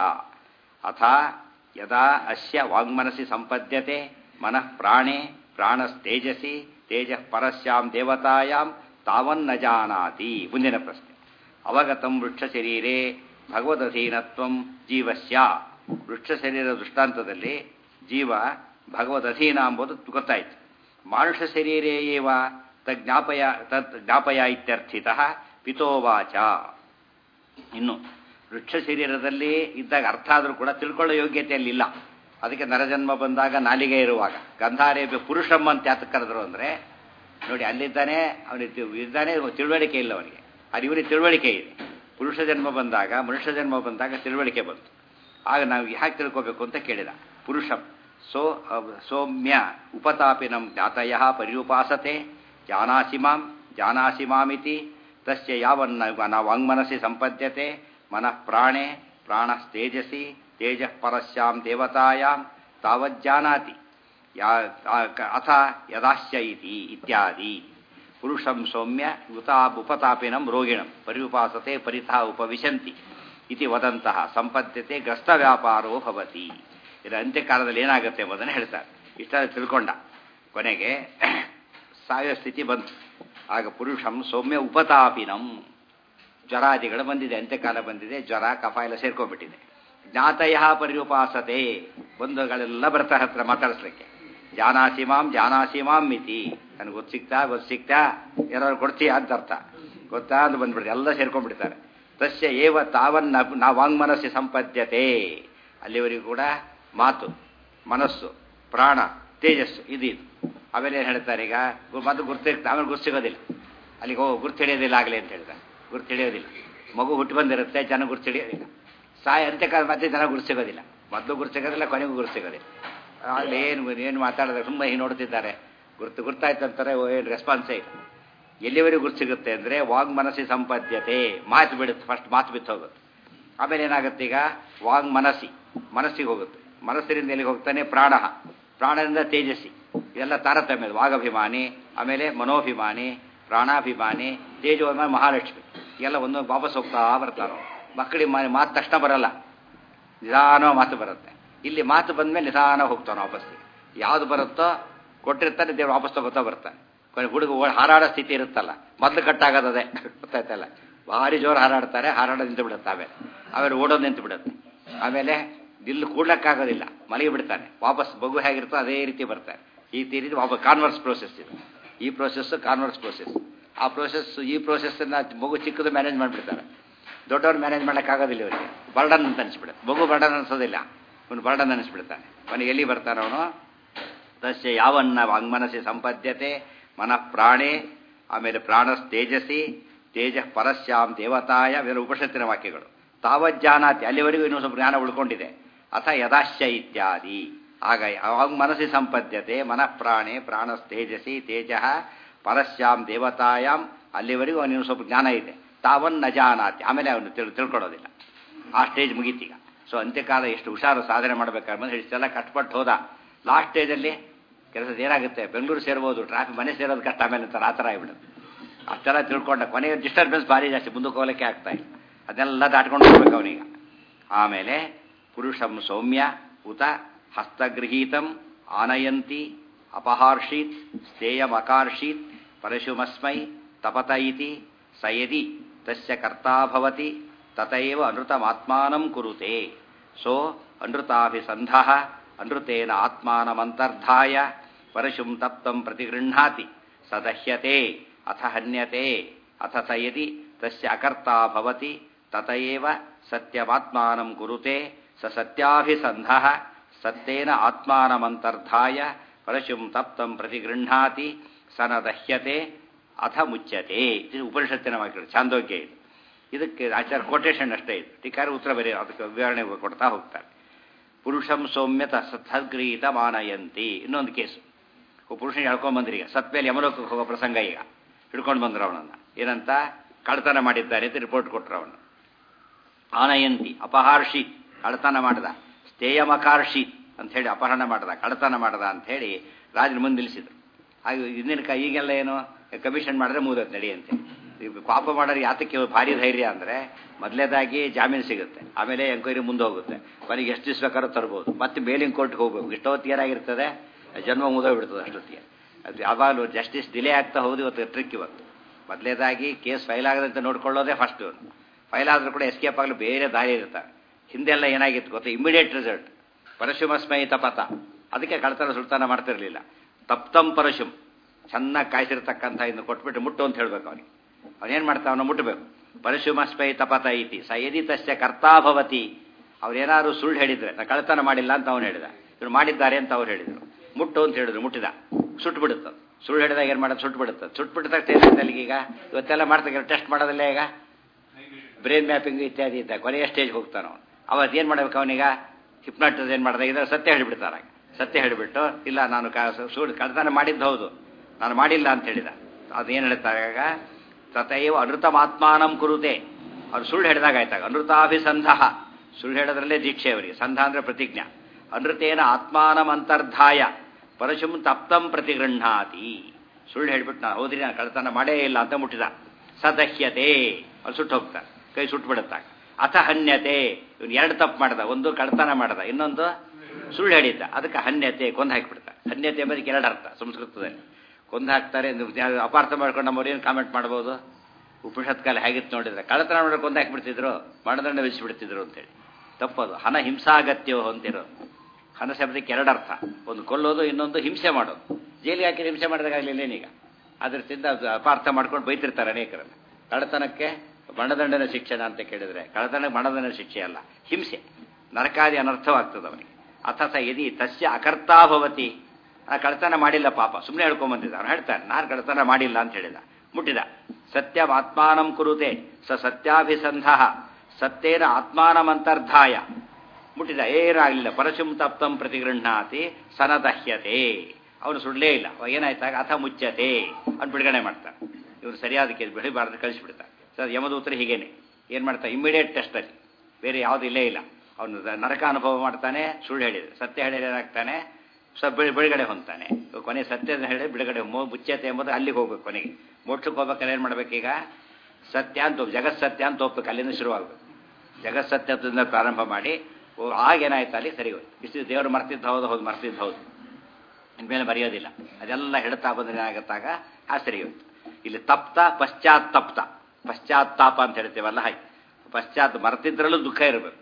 ಅಥ ಯದಾ ಅಸ್ಯ ವಾಗ್ಮನಸಿ ಸಂಪದ್ಯತೆ ಮನಃ ಪ್ರಾಣೆ ಪ್ರಾಣಸ್ತೇಜಸಿ ತೇಜ ಪರಸ್ಯಾಂ ದೇವತಾಯಾಂ ತಾವನ್ನ ಜಾನಾತಿ ಮುಂದಿನ ಪ್ರಶ್ನೆ ಅವಗತಂ ವೃಕ್ಷ ಶರೀರೇ ಭಗವದಧೀನತ್ವಂ ಜೀವಸ್ಯ ವೃಕ್ಷ ಶರೀರ ದೃಷ್ಟಾಂತದಲ್ಲಿ ಜೀವ ಭಗವದಧೀನ ಎಂಬುದು ಗೊತ್ತಾಯಿತು ಮಾನುಷ ಶರೀರೇ ಏವ ತಜ್ಞಾಪಯ ತತ್ ಜ್ಞಾಪಯ ಇತ್ಯರ್ಥಿತ ಪಿತೋವಾಚ ಇನ್ನು ವೃಕ್ಷ ಶರೀರದಲ್ಲಿ ಇದ್ದಾಗ ಅರ್ಥ ಆದರೂ ಕೂಡ ತಿಳ್ಕೊಳ್ಳೋ ಯೋಗ್ಯತೆಯಲ್ಲಿ ಇಲ್ಲ ಅದಕ್ಕೆ ನರಜನ್ಮ ಬಂದಾಗ ನಾಲಿಗೆ ಇರುವಾಗ ಗಂಧಾರೇಬಿ ಪುರುಷಮ್ಮ ಅಂತ ಯಾತಕ್ಕೆ ಕರೆದ್ರು ಅಂದರೆ ನೋಡಿ ಅಲ್ಲಿದ್ದಾನೆ ಅವನಿಗೆ ಇದ್ದಾನೆ ತಿಳುವಳಿಕೆ ಇಲ್ಲ ಅವನಿಗೆ ಅದು ಇವನಿಗೆ ತಿಳುವಳಿಕೆ ಇದೆ ಪುರುಷ ಜನ್ಮ ಬಂದಾಗ ಮನುಷ್ಯ ಜನ್ಮ ಬಂದಾಗ ತಿಳುವಳಿಕೆ ಬಂತು ಆಗ ನಾವು ಯಾಕೆ ತಿಳ್ಕೋಬೇಕು ಅಂತ ಕೇಳಿದ ಪುರುಷಂ ಸೋ ಸೌಮ್ಯ ಉಪತಾಪಿನಂ ಜ್ಞಾತಯ ಪರ್ಯುಪಾಸತೆ ಜಾನಾಸಿ ಮಾಂ ಜಾನಾಸಿ ಮಾಮಿತಿ ತಸ್ಯ ಯಾವನ್ನ ವಾಂಗ್ಮನಸಿ ಸಂಪದ್ಯತೆ ಮನಃ ಪ್ರಾಣೆ ಪ್ರಾಣಸ್ತೇಜಸಿ ತೇಜ ಪರಸ್ಯಾಂ ದೇವತಾಯಾಂ ತಾವಜ್ಜಾನಾತಿ ಯಾ ಅಥ ಯದಾಶ್ಯ ಇತಿ ಇತ್ಯಾದಿ ಪುರುಷಂ ಸೌಮ್ಯ ಉತಾ ಉಪತಾಪಿನಂ ರೋಗಿಣಂ ಪರಿಉಪಾಸತೆ ಪರಿತಃ ಉಪವಿಶಂತಿ ಇತಿ ವದಂತಹ ಸಂಪದ್ಯತೆ ಗ್ರಸ್ತ ವ್ಯಾಪಾರೋ ಭವತಿ ಇದರ ಅಂತ್ಯಕಾಲದಲ್ಲಿ ಏನಾಗುತ್ತೆ ಎಂಬುದನ್ನು ಹೇಳ್ತಾರೆ ಇಷ್ಟ ತಿಳ್ಕೊಂಡ ಕೊನೆಗೆ ಸಾಯೋ ಸ್ಥಿತಿ ಬಂತು ಆಗ ಪುರುಷಂ ಸೌಮ್ಯ ಉಪತಾಪಿನಂ ಜ್ವರಾದಿಗಳು ಬಂದಿದೆ ಅಂತ್ಯಕಾಲ ಬಂದಿದೆ ಜ್ವರ ಕಫ ಎಲ್ಲ ಸೇರ್ಕೊಂಡ್ಬಿಟ್ಟಿದೆ ಜ್ಞಾತಯ ಪರಿಉಪಾಸತೆ ಬಂಧುಗಳೆಲ್ಲ ಬರ್ತಾರೆ ಹತ್ರ ಮಾತಾಡಿಸ್ಲಿಕ್ಕೆ ಜಾನಾಸಿ ಮಾಂ ಜಾನಾಸಿ ಮಾಂ ಮಿತಿ ನನಗೆ ಗೊತ್ತು ಸಿಗ್ತಾ ಗೊತ್ತು ಸಿಗ್ತಾ ಏನಾದ್ರು ಕೊಡ್ತೀಯಾ ಅಂತ ಅರ್ಥ ಗೊತ್ತಾ ಅಂತ ಬಂದ್ಬಿಡ್ತಾರೆ ಎಲ್ಲ ಸೇರ್ಕೊಂಡ್ಬಿಡ್ತಾರೆ ತಸ್ಯ ಏವ ತಾವನ್ನ ನಾ ವಾಂಗ್ಮನಸ್ಸಿ ಸಂಪದ್ಯತೆ ಅಲ್ಲಿವರೆಗೂ ಕೂಡ ಮಾತು ಮನಸ್ಸು ಪ್ರಾಣ ತೇಜಸ್ಸು ಇದು ಇದು ಆಮೇಲೆ ಏನು ಹೇಳ್ತಾರೆ ಈಗ ಮತ್ತೆ ಗುರ್ತಿರ್ತ ಆಮೇಲೆ ಗುರ್ತು ಸಿಗೋದಿಲ್ಲ ಅಲ್ಲಿಗೆ ಹೋಗಿ ಗುರ್ತು ಹಿಡಿಯೋದಿಲ್ಲ ಆಗಲಿ ಅಂತ ಹೇಳ್ತಾರೆ ಗುರ್ತು ಹಿಡಿಯೋದಿಲ್ಲ ಮಗು ಹುಟ್ಟು ಬಂದಿರುತ್ತೆ ಜನ ಗುರ್ತು ಹಿಡಿಯೋದಿಲ್ಲ ಸಾಯ ಅಂತ್ಯಕಾಲ ಮತ್ತೆ ಜನ ಗುರ್ತು ಸಿಗೋದಿಲ್ಲ ಮೊದಲು ಗುರ್ತು ಸಿಗೋದಿಲ್ಲ ಕೊನೆಗೂ ಗುರ್ತು ಸಿಗೋದಿಲ್ಲ ಅಲ್ಲಿ ಏನು ಏನು ಮಾತಾಡಿದ್ರೆ ತುಂಬ ಹೀಗೆ ನೋಡ್ತಿದ್ದಾರೆ ಗುರ್ತು ಗುರ್ತಾಯ್ತು ಅಂತಾರೆ ಏನು ರೆಸ್ಪಾನ್ಸೇ ಇಲ್ಲ ಎಲ್ಲಿವರೆಗೂ ಗುರ್ತು ಸಿಗುತ್ತೆ ಅಂದರೆ ವಾಗ್ ಮನಸ್ಸಿ ಸಂಪದ್ಯತೆ ಮಾತು ಬಿಡುತ್ತೆ ಫಸ್ಟ್ ಮಾತು ಬಿತ್ತು ಹೋಗುತ್ತೆ ಆಮೇಲೆ ಏನಾಗುತ್ತೆ ಈಗ ವಾಗ್ ಮನಸ್ಸಿ ಮನಸ್ಸಿಗೆ ಹೋಗುತ್ತೆ ಮನಸ್ಸಿನಿಂದ ಎಲ್ಲಿಗೆ ಹೋಗ್ತಾನೆ ಪ್ರಾಣ ಪ್ರಾಣದಿಂದ ತೇಜಸ್ಸಿ ಇದೆಲ್ಲ ತಾರತಮ್ಯ ವಾಗಭಿಮಾನಿ ಆಮೇಲೆ ಮನೋಭಿಮಾನಿ ಪ್ರಾಣಾಭಿಮಾನಿ ತೇಜೋಭಿಮಾನಿ ಮಹಾಲಕ್ಷ್ಮಿ ಎಲ್ಲ ಒಂದೊಂದು ವಾಪಸ್ ಹೋಗ್ತಾ ಬರ್ತಾರೋ ಮಕ್ಕಳಿಗೆ ಮಾತು ತಕ್ಷಣ ಬರಲ್ಲ ನಿಧಾನ ಮಾತು ಬರುತ್ತೆ ಇಲ್ಲಿ ಮಾತು ಬಂದ್ಮೇಲೆ ನಿಧಾನ ಹೋಗ್ತಾನೆ ವಾಪಸ್ಸಿಗೆ ಯಾವ್ದು ಬರುತ್ತೋ ಕೊಟ್ಟಿರ್ತಾನೆ ದೇವ್ರು ವಾಪಸ್ ತಗೋತಾ ಬರ್ತಾನೆ ಕೊನೆ ಹುಡುಗ ಓ- ಹಾರಾಡೋ ಸ್ಥಿತಿ ಇರುತ್ತಲ್ಲ ಮೊದಲು ಕಟ್ಟಾಗೋದದೇ ಗೊತ್ತಾಯ್ತಲ್ಲ ಭಾರಿ ಜೋರು ಹಾರಾಡ್ತಾರೆ ಹಾರಾಡೋದು ನಿಂತು ಬಿಡುತ್ತೆ ಆಮೇಲೆ ಆಮೇಲೆ ಓಡೋದು ನಿಂತು ಬಿಡುತ್ತೆ ಆಮೇಲೆ ಇಲ್ಲಿ ಕೂಡ್ಲಕ್ಕಾಗೋದಿಲ್ಲ ಮಲಗಿ ಬಿಡ್ತಾನೆ ವಾಪಸ್ ಮಗು ಹೇಗಿರುತ್ತೋ ಅದೇ ರೀತಿ ಬರ್ತಾರೆ ಈ ರೀತಿ ವಾಪಸ್ ಕಾನ್ವರ್ಸ್ ಪ್ರೋಸೆಸ್ ಇದು ಈ ಪ್ರೋಸೆಸ್ ಕಾನ್ವರ್ಸ್ ಪ್ರೋಸೆಸ್ ಆ ಪ್ರೋಸೆಸ್ ಈ ಪ್ರೋಸೆಸ್ಸನ್ನು ಮಗು ಚಿಕ್ಕದು ಮ್ಯಾನೇಜ್ ಮಾಡಿಬಿಡ್ತಾರೆ ದೊಡ್ಡವ್ರು ಮ್ಯಾನೇಜ್ ಮಾಡೋಕ್ಕಾಗೋದಿಲ್ಲ ಇವರಿಗೆ ಬರ್ಡನ್ ಅಂತ ಅನಿಸ್ಬಿಡುತ್ತೆ ಮಗು ಬರ್ಡನ್ ಅನಿಸೋದಿಲ್ಲ ಅವನು ಬರ್ಡನ್ ಅನಿಸ್ಬಿಡ್ತಾನೆ ಅವನಿಗೆ ಎಲ್ಲಿ ಬರ್ತಾನೆ ಅವನು ತಸ್ಯ ಯಾವನ್ನ ವಾಂಗ್ಮನಸಿ ಸಂಪದ್ಯತೆ ಮನಃ ಪ್ರಾಣೇ ಆಮೇಲೆ ಪ್ರಾಣ ತೇಜಸಿ ತೇಜ ಪರಸ್ಯಾಂ ದೇವತಾಯ ಇವೆಲ್ಲ ಉಪನಿಷತ್ತಿನ ವಾಕ್ಯಗಳು ತಾವಜ್ಜಾನಾತಿ ಅಲ್ಲಿವರೆಗೂ ಇನ್ನೂ ಸ್ವಲ್ಪ ಜ್ಞಾನ ಉಳ್ಕೊಂಡಿದೆ ಅಥ ಯದಾಶ್ಯ ಇತ್ಯಾದಿ ಆಗ ಅವಾಗ ಮನಸ್ಸಿ ಸಂಪದ್ಯತೆ ಮನಃ ಪ್ರಾಣೆ ಪ್ರಾಣ ತೇಜಸಿ ತೇಜ ಪರಸ್ಯಾಂ ದೇವತಾಯಾಂ ಅಲ್ಲಿವರೆಗೂ ಅವನಿನ್ನು ಸ್ವಲ್ಪ ಜ್ಞಾನ ಇದೆ ತಾವನ್ನ ಜಾನಾತಿ ಆಮೇಲೆ ಅವನು ತಿಳ್ ತಿಳ್ಕೊಳ್ಳೋದಿಲ್ಲ ಆ ಸ್ಟೇಜ್ ಮುಗೀತೀಗ ಸೊ ಅಂತ್ಯಕಾಲ ಎಷ್ಟು ಹುಷಾರು ಸಾಧನೆ ಮಾಡಬೇಕಾದ್ರೆ ಇಷ್ಟೆಲ್ಲ ಕಷ್ಟಪಟ್ಟು ಹೋದ ಲಾಸ್ಟ್ ಸ್ಟೇಜಲ್ಲಿ ಕೆಲಸದ ಏನಾಗುತ್ತೆ ಬೆಂಗಳೂರು ಸೇರ್ಬೋದು ಟ್ರಾಫಿಕ್ ಮನೆ ಸೇರೋದು ಕಷ್ಟ ಆಮೇಲೆ ಅಂತಾರೆ ಆ ಥರ ಆಗಿಬಿಡುತ್ತೆ ಅಷ್ಟೆಲ್ಲ ತಿಳ್ಕೊಂಡ ಕೊನೆಗೆ ಡಿಸ್ಟರ್ಬೆನ್ಸ್ ಭಾರಿ ಜಾಸ್ತಿ ಮುಂದಕ್ಕೆ ಹೋಗಲಿಕ್ಕೆ ಆಗ್ತಾ ಇಲ್ಲ ಅದನ್ನೆಲ್ಲ ದಾಟ್ಕೊಂಡು ಹೋಗ್ಬೇಕು ಅವನೀಗ ಆಮೇಲೆ ಪುರುಷಂ ಸೌಮ್ಯ ಉತ ಹಸ್ತಗೃಹೀತಂ ಆನಯಂತಿ ಅಪಹಾರ್ಷೀತ್ ಸ್ಥೇಯಮಕಾರ್ಷೀತ್ ಪರಶುಮಸ್ಮೈ ತಪತ ಇತಿ ಸಯದಿ ತಸ್ಯ ಕರ್ತಾ ಭವತಿ ತತೈವ ಅನೃತಮಾತ್ಮಾನಂ ಕುರುತೆ ಸೋ ಅನೃತಾಭಿಸಂಧ ಅನೃತೇನ ಆತ್ಮಾನಮಂತರ್ಧಾಯ ಪರಶುಂ ತಪ್ತಂ ಪ್ರತಿಗೃಹ್ಣಾತಿ ಸದಹ್ಯತೆ ಅಥ ಹನ್ಯತೆ ಅಥ ಸ ಯದಿ ತಸ್ಯ ಅಕರ್ತಾ ಭವತಿ ತತಯೇವ ಸತ್ಯಮಾತ್ಮಾನಂ ಕುರುತೆ ಸ ಸತ್ಯಾಭಿಸಂಧ ಸತ್ಯೇನ ಆತ್ಮಾನಮಂತರ್ಧಾಯ ಪರಶುಂ ತಪ್ತಂ ಪ್ರತಿಗೃಹ್ಣಾತಿ ಸ ನ ದಹ್ಯತೆ ಅಥ ಮುಚ್ಯತೆ ಇದು ಉಪನಿಷತ್ತಿನ ವಾಕ್ಯಗಳು ಛಾಂದೋಗ್ಯ ಇದು ಇದಕ್ಕೆ ಆಚಾರ ಕೊಟೇಶನ್ ಅಷ್ಟೇ ಇದು ಟೀಕಾರ ಉತ್ತರ ಬರೀ ಅದಕ್ಕೆ ವಿವರಣೆ ಕೊಡ್ತಾ ಹೋಗ್ತಾರೆ ಪುರುಷಂ ಸೌಮ್ಯತ ಸದ್ಗೃಹೀತ ಮಾನಯಂತಿ ಇನ್ನೊಂದು ಕೇಸು ಪುರುಷನ ಹೇಳ್ಕೊಂಡ್ ಈಗ ಸತ್ ಮೇಲೆ ಯಮಲೋಕಕ್ಕೆ ಹೋಗೋ ಪ್ರಸಂಗ ಈಗ ಹಿಡ್ಕೊಂಡು ಬಂದ್ರು ಅವನನ್ನ ಏನಂತ ಕಳ್ತನ ಮಾಡಿದ್ದಾರೆ ಅಂತ ರಿಪೋರ್ಟ್ ಕೊಟ್ಟರು ಅವನು ಆನಯಂತಿ ಅಪಹಾರ್ಷಿ ಕಳ್ತನ ಮಾಡ್ದ ಸ್ಥೇಯಮಕಾರ್ಷಿ ಅಂತ ಹೇಳಿ ಅಪಹರಣ ಮಾಡ್ದ ಕಳ್ತನ ಮಾಡ್ದ ಅಂತ ಹೇಳಿ ರಾಜನ ಮುಂದೆ ನಿಲ್ಲಿಸಿದ್ರು ಹಾಗೆ ಇಂದಿನ ಕ ಈಗೆಲ್ಲ ಏನು ಕಮಿಷನ್ ಮಾಡಿದ್ರೆ ಮುಗಿದೋದು ನಡೆಯಂತೆ ಈಗ ಪಾಪ ಮಾಡೋರು ಯಾತಕ್ಕೆ ಭಾರಿ ಧೈರ್ಯ ಅಂದರೆ ಮೊದಲೇದಾಗಿ ಜಾಮೀನು ಸಿಗುತ್ತೆ ಆಮೇಲೆ ಎಂಕ್ವೈರಿ ಮುಂದೆ ಹೋಗುತ್ತೆ ಕೊನೆಗೆ ಎಷ್ಟು ದಿವಸ ಬೇಕಾದ್ರೂ ತರ್ಬೋದು ಮತ್ತೆ ಮೇಲಿನ ಕೋರ್ಟ್ಗೆ ಹೋಗ್ಬೇಕು ಇಷ್ಟೊತ್ತು ಏನಾಗಿರ್ತದೆ ಜನ್ಮ ಮುಗಿದೋಗ್ಬಿಡ್ತದೆ ಅಷ್ಟೊತ್ತಿಗೆ ಅದು ಯಾವಾಗಲೂ ಜಸ್ಟಿಸ್ ಡಿಲೇ ಆಗ್ತಾ ಹೋದು ಇವತ್ತು ಟ್ರಿಕ್ ಇವತ್ತು ಮೊದಲೇದಾಗಿ ಕೇಸ್ ಫೈಲ್ ಆಗದಂತೆ ನೋಡ್ಕೊಳ್ಳೋದೇ ಫಸ್ಟ್ ಫೈಲ್ ಆದರೂ ಕೂಡ ಎಸ್ಕೇಪ್ ಆಗಲು ಬೇರೆ ದಾರಿ ಇರ್ತಾರೆ ಹಿಂದೆಲ್ಲ ಏನಾಗಿತ್ತು ಗೊತ್ತಾ ಇಮಿಡಿಯೇಟ್ ರಿಸಲ್ಟ್ ಪರಶುಮಸ್ಮೈ ತಪತ ಅದಕ್ಕೆ ಕಳ್ತನ ಸುಲ್ತಾನ ಮಾಡ್ತಿರ್ಲಿಲ್ಲ ತಪ್ತಂ ಪರಶುಂ ಚೆನ್ನಾಗಿ ಕಾಯಿಸಿರ್ತಕ್ಕಂಥ ಇನ್ನು ಕೊಟ್ಬಿಟ್ಟು ಮುಟ್ಟು ಅಂತ ಹೇಳ್ಬೇಕು ಅವನಿಗೆ ಅವನೇನು ಮಾಡ್ತಾವ ಅವನು ಮುಟ್ಟಬೇಕು ಪರಶುಮಸ್ಮೈ ತಪತ ಐತಿ ಸ ಯದಿ ತಸ್ಯ ಕರ್ತಾಭವತಿ ಅವ್ರೇನಾದ್ರು ಸುಳ್ಳು ಹೇಳಿದ್ರೆ ನಾ ಕಳ್ತನ ಮಾಡಿಲ್ಲ ಅಂತ ಅವನು ಹೇಳಿದ ಇವ್ರು ಮಾಡಿದ್ದಾರೆ ಅಂತ ಅವ್ರು ಹೇಳಿದರು ಮುಟ್ಟು ಅಂತ ಹೇಳಿದ್ರು ಮುಟ್ಟಿದ ಸುಟ್ಟು ಬಿಡುತ್ತೆ ಸುಳ್ಳು ಹೇಳಿದಾಗ ಏನು ಮಾಡೋದು ಸುಟ್ಟು ಬಿಡುತ್ತೆ ಸುಟ್ಟು ಬಿಟ್ಟಿದಾಗ ಏನಾಯ್ತು ಅಲ್ಲಿಗೀಗ ಇವತ್ತೆಲ್ಲ ಮಾಡ್ತಾರೆ ಟೆಸ್ಟ್ ಮಾಡೋದಿಲ್ಲ ಈಗ ಬ್ರೈನ್ ಮ್ಯಾಪಿಂಗ್ ಇತ್ಯಾದಿ ಇದ್ದ ಕೊನೆಯ ಸ್ಟೇಜ್ಗೆ ಹೋಗ್ತಾನೆ ಅವನು ಅವತ್ತು ಏನು ಮಾಡ್ಬೇಕು ಅವನೀಗ ಹಿಪ್ನಾಟಿಸ್ ಏನು ಮಾಡಿದಾಗ ಇದ್ರೆ ಸತ್ಯ ಹೇಳಿಬಿಡ್ತಾರೆ ಸತ್ಯ ಹೇಳಿಬಿಟ್ಟು ಇಲ್ಲ ನಾನು ಕ ಸುಳ್ಳು ಕಳ್ತನ ಮಾಡಿದ್ದು ಹೌದು ನಾನು ಮಾಡಿಲ್ಲ ಅಂತ ಹೇಳಿದ ಅದೇನು ಹೇಳ್ತಾರೆ ಆಗ ತಥೈವ ಅನೃತಮಾತ್ಮಾನಂ ಕುರುತೆ ಅವ್ರು ಸುಳ್ಳು ಹೇಳಿದಾಗ ಆಯ್ತಾಗ ಅನೃತಾಭಿಸಂಧ ಸುಳ್ಳು ಹೇಳೋದ್ರಲ್ಲೇ ದೀಕ್ಷೆ ಅವರಿಗೆ ಸಂಧ ಅಂದರೆ ಪ್ರತಿಜ್ಞಾ ಅನೃತೇನ ಆತ್ಮಾನಂ ಅಂತರ್ಧಾಯ ಪರಶುಂ ತಪ್ತಂ ಪ್ರತಿಗೃಹಾತಿ ಸುಳ್ಳು ಹೇಳ್ಬಿಟ್ಟು ನಾನು ಹೌದ್ರಿ ನಾನು ಕಳ್ತನ ಮಾಡೇ ಇಲ್ಲ ಅಂತ ಮುಟ್ಟಿದ ಸದಹ್ಯತೆ ಅವ್ರು ಸುಟ್ಟು ಹೋಗ್ತಾರೆ ಕೈ ಸುಟ್ಟು ಬಿಡುತ್ತಾಗ ಅಥ ಹನ್ಯತೆ ಇವನು ಎರಡು ತಪ್ಪು ಮಾಡ್ದ ಒಂದು ಕಳ್ತನ ಮಾಡ್ದ ಇನ್ನೊಂದು ಸುಳ್ಳು ಹೇಳಿದ್ದ ಅದಕ್ಕೆ ಹನ್ಯತೆ ಕೊಂದು ಹಾಕಿಬಿಡ್ತಾರೆ ಹನ್ಯತೆ ಎಂಬುದಕ್ಕೆ ಎರಡು ಅರ್ಥ ಸಂಸ್ಕೃತದಲ್ಲಿ ಕೊಂದು ಹಾಕ್ತಾರೆ ಅಪಾರ್ಥ ಮಾಡ್ಕೊಂಡು ನಮ್ಮವ್ರು ಏನು ಕಾಮೆಂಟ್ ಮಾಡ್ಬೋದು ಉಪನಿಷತ್ ಕಾಲ ಹೇಗಿತ್ತು ನೋಡಿದ್ರೆ ಕಳ್ಳತನ ಮಾಡಿದ್ರೆ ಕೊಂದು ಹಾಕಿಬಿಡ್ತಿದ್ರು ಮರಣದಂಡ ವಿಧಿಸಿಬಿಡ್ತಿದ್ರು ಅಂತೇಳಿ ತಪ್ಪದು ಹಣ ಹಿಂಸಾಗತ್ಯೋ ಅಂತಿರೋ ಹಣ ಶಬ್ದಕ್ಕೆ ಎರಡು ಅರ್ಥ ಒಂದು ಕೊಲ್ಲೋದು ಇನ್ನೊಂದು ಹಿಂಸೆ ಮಾಡೋದು ಜೈಲಿಗೆ ಹಾಕಿ ಹಿಂಸೆ ಮಾಡಿದಾಗಲಿಲ್ಲ ಏನೀಗ ಅದರಿಂದ ಅಪಾರ್ಥ ಮಾಡ್ಕೊಂಡು ಬೈತಿರ್ತಾರೆ ಅನೇಕರನ್ನು ಕಳ್ಳತನಕ್ಕೆ ಮರಣದಂಡನ ಶಿಕ್ಷಣ ಅಂತ ಕೇಳಿದ್ರೆ ಕಳ್ಳತನಕ್ಕೆ ಮರಣದಂಡ ಶಿಕ್ಷೆ ಅಲ್ಲ ಹಿಂಸೆ ನರಕಾದಿ ಅನರ್ಥವಾಗ್ತದೆ ಅವನಿಗೆ ಅಥಸ ಯದಿ ತಸ್ಯ ಅಕರ್ತಾಭವತಿ ಆ ಕಳ್ತನ ಮಾಡಿಲ್ಲ ಪಾಪ ಸುಮ್ಮನೆ ಹೇಳ್ಕೊಂಬಂದಿದ್ದ ಅವ್ನು ಹೇಳ್ತಾನೆ ನಾನು ಕಳ್ತನ ಮಾಡಿಲ್ಲ ಅಂತ ಹೇಳಿದ ಮುಟ್ಟಿದ ಸತ್ಯಂ ಆತ್ಮಾನಂ ಕುರುತೆ ಸ ಸತ್ಯಾಭಿಸಂಧ ಸತ್ಯೇನ ಆತ್ಮಾನಮಂತರ್ಧಾಯ ಮುಟ್ಟಿದ ಏನಾಗಲಿಲ್ಲ ಪರಶುಂ ತಪ್ತಂ ಪ್ರತಿಗೃಹಾತಿ ಸನದಹ್ಯತೆ ಅವನು ಸುಳ್ಳೇ ಇಲ್ಲ ಏನಾಯ್ತಾಗ ಅಥ ಮುಚ್ಚತೆ ಅವ್ನು ಬಿಡುಗಡೆ ಮಾಡ್ತಾನೆ ಇವ್ರು ಸರಿಯಾದ ಕೇಳಿ ಬೆಳಿಬಾರ್ದು ಕಳಿಸಿಬಿಡ್ತಾರೆ ಸರ್ ಯಮದೂತರು ಹೀಗೇನೆ ಏನು ಮಾಡ್ತಾರೆ ಇಮಿಡಿಯೇಟ್ ಟೆಸ್ಟಲ್ಲಿ ಬೇರೆ ಯಾವುದು ಇಲ್ಲೇ ಇಲ್ಲ ಅವನು ನರಕ ಅನುಭವ ಮಾಡ್ತಾನೆ ಸುಳ್ಳು ಹೇಳಿದ್ರೆ ಸತ್ಯ ಹೇಳಿದ್ರೆ ಏನಾಗ್ತಾನೆ ಸೊ ಬಿಡುಗಡೆ ಹೊಂತಾನೆ ಕೊನೆ ಸತ್ಯದ ಹೇಳಿ ಬಿಡುಗಡೆ ಮೋ ಮುಚ್ಚತೆ ಎಂಬುದು ಅಲ್ಲಿಗೆ ಹೋಗ್ಬೇಕು ಕೊನೆಗೆ ಮೋಕ್ಷಕ್ಕೆ ಹೋಗ್ಬೇಕಾದ್ರೆ ಏನು ಮಾಡ್ಬೇಕೀಗ ಸತ್ಯ ಅಂತ ಒಪ್- ಜಗತ್ ಸತ್ಯ ಅಂತ ಹೋಗ್ಬೇಕು ಅಲ್ಲಿಂದ ಶುರುವಾಗಬೇಕು ಜಗತ್ ಸತ್ಯದಿಂದ ಪ್ರಾರಂಭ ಮಾಡಿ ಓ, ಆಗೇನಾಯ್ತು ಅಲ್ಲಿ ಸರಿ ಹೋಯ್ತು ಇಷ್ಟು ದೇವರು ಮರ್ತಿದ್ದು ಹೌದು ಹೌದು ಮರ್ತಿದ್ದು ಹೌದು ಇನ್ಮೇಲೆ ಬರೆಯೋದಿಲ್ಲ ಅದೆಲ್ಲ ಹೇಳ್ತಾ ಬಂದ್ರೆ ಏನಾಗತ್ತಾಗ ಆ ಸರಿ ಹೋಯ್ತು ಇಲ್ಲಿ ತಪ್ತ ಪಶ್ಚಾತ್ತಪ್ತ ಪಶ್ಚಾತ್ತಾಪ ಅಂತ ಹೇಳ್ತೇವಲ್ಲ ಹಾಗೆ ಪಶ್ಚಾತ್ ಮರ್ತಿದ್ರಲ್ಲೂ ದುಃಖ ಇರಬೇಕು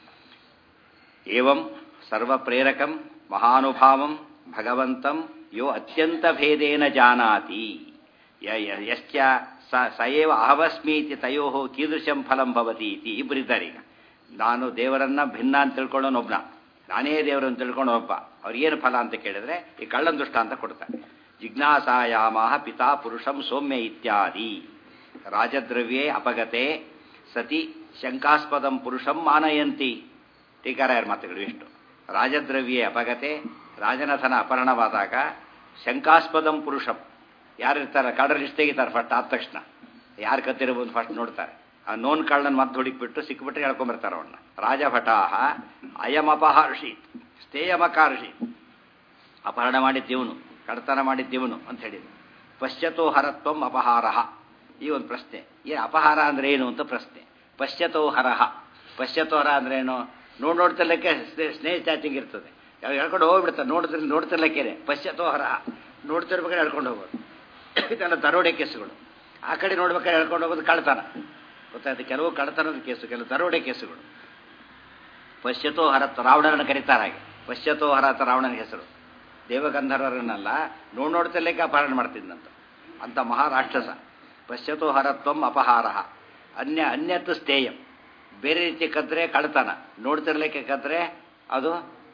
ಏವಂ ಸರ್ವ ಪ್ರೇರಕಂ ಮಹಾನುಭಾವಂ ಭಗವಂತಂ ಯೋ ಅತ್ಯಂತ ಭೇದೇನ ಜಾನಾತಿ ಯ- ಯ- ಯಶ್ಚ ಸ ಸಯೇವ ಅಹವಸ್ಮೀತಿ ತಯೋ ಕೀದೃಶಂ ಫಲಂ ಭವತಿ ಇತಿ ಇಬ್ಬರಿದ್ದಾರೆ ಈಗ ನಾನು ದೇವರನ್ನ ಭಿನ್ನ ಅಂತ ತಿಳ್ಕೊಳ್ಳೋನೊಬ್ಬನ ನಾನೇ ದೇವರನ್ನು ತಿಳ್ಕೊಂಡು ಒಬ್ಬ ಅವ್ರಿಗೇನು ಫಲ ಅಂತ ಕೇಳಿದ್ರೆ ಈ ಕಳ್ಳನ್ ದುಷ್ಟ ಅಂತ ಕೊಡ್ತಾರೆ ಜಿಜ್ಞಾಸಾಯಾಮಾಹ ಪಿತಾ ಪುರುಷಂ ಸೌಮ್ಯ ಇತ್ಯಾದಿ ರಾಜದ್ರವ್ಯೇ ಅಪಗತೆ ಸತಿ ಶಂಕಾಸ್ಪದಂ ಪುರುಷಂ ಮಾನಯಂತಿ ಟೀಕಾರಾಯರ ಮಾತುಗಳು ಇಷ್ಟು ರಾಜದ್ರವ್ಯೇ ಅಪಗತೆ ರಾಜನಥನ ಅಪಹರಣವಾದಾಗ ಶಂಕಾಸ್ಪದಂ ಪುರುಷಂ ಯಾರಿರ್ತಾರೆ ಕಳ್ಳರ ಲಿಸ್ಟ್ ತೆಗಿತಾರೆ ಫಸ್ಟ್ ಆದ ತಕ್ಷಣ ಯಾರು ಕತ್ತಿರಬಹುದು ಫಸ್ಟ್ ನೋಡ್ತಾರೆ ಆ ನೋನ್ ಕಳ್ಳನ ಮತ್ತೆ ಹುಡುಕ್ಬಿಟ್ಟು ಸಿಕ್ಬಿಟ್ರೆ ಹೇಳ್ಕೊಂಬರ್ತಾರೆ ಅವನ್ನ ರಾಜಭಟಾಹ ಅಯಮಪಹರ್ಷಿ ಸ್ಥೇಯಮಕಾರ್ಷಿ ಅಪಹರಣ ಮಾಡಿದ್ದೀವನು ಕಡತನ ಮಾಡಿದ್ದೀವನು ಅಂತ ಹೇಳಿದ್ರು ಪಶ್ಚತೋ ಹರತ್ವಂ ಅಪಹಾರಃ ಈ ಒಂದು ಪ್ರಶ್ನೆ ಏನು ಅಪಹಾರ ಅಂದ್ರೆ ಏನು ಅಂತ ಪ್ರಶ್ನೆ ಪಶ್ಚತೋ ಹರಹ ಪಶ್ಚತೋಹರ ಅಂದ್ರೆ ಏನು ನೋಡ್ ನೋಡ್ತಿರ್ಲಿಕ್ಕೆ ಸ್ನೇಹ ಚಾಚಿಂಗ್ ಇರ್ತದೆ ಯಾವ ಹೇಳ್ಕೊಂಡು ಹೋಗ್ಬಿಡ್ತಾರೆ ನೋಡಿದ್ರೆ ನೋಡ್ತಿರ್ಲಿಕ್ಕೇನೆ ಪಶ್ಚತೋಹರ ನೋಡ್ತಿರ್ಬೇಕಾದ್ರೆ ಹೇಳ್ಕೊಂಡು ಹೋಗೋದು ಇದೆಲ್ಲ ದರೋಡೆ ಕೇಸುಗಳು ಆ ಕಡೆ ನೋಡ್ಬೇಕಾದ್ರೆ ಹೇಳ್ಕೊಂಡು ಹೋಗೋದು ಕಳ್ತನ ಗೊತ್ತಾಯ್ತು ಕೆಲವು ಕಳ್ತನದ ಕೇಸು ಕೆಲವು ದರೋಡೆ ಕೇಸುಗಳು ಪಶ್ಚತೋ ಹರತ್ ರಾವಣನ ಕರೀತಾರೆ ಹಾಗೆ ಪಶ್ಚತೋ ಹರತ್ ರಾವಣನ ಹೆಸರು ದೇವಗಂಧರ್ವರನ್ನೆಲ್ಲ ನೋಡ್ ನೋಡ್ತಿರ್ಲಿಕ್ಕೆ ಅಪಹರಣ ಮಾಡ್ತಿದ್ದಂತ ಅಂತ ಮಹಾರಾಕ್ಷಸ ಪಶ್ಚತೋ ಹರತ್ವಂ ಅಪಹಾರ ಅನ್ಯ ಅನ್ಯತ್ ಸ್ಥೇಯಂ ಬೇರೆ ರೀತಿ ಕದ್ರೆ ಕಳ್ತನ ನೋಡ್ತಿರ್ಲಿಕ್ಕೆ ಕದ್ರೆ ಅದು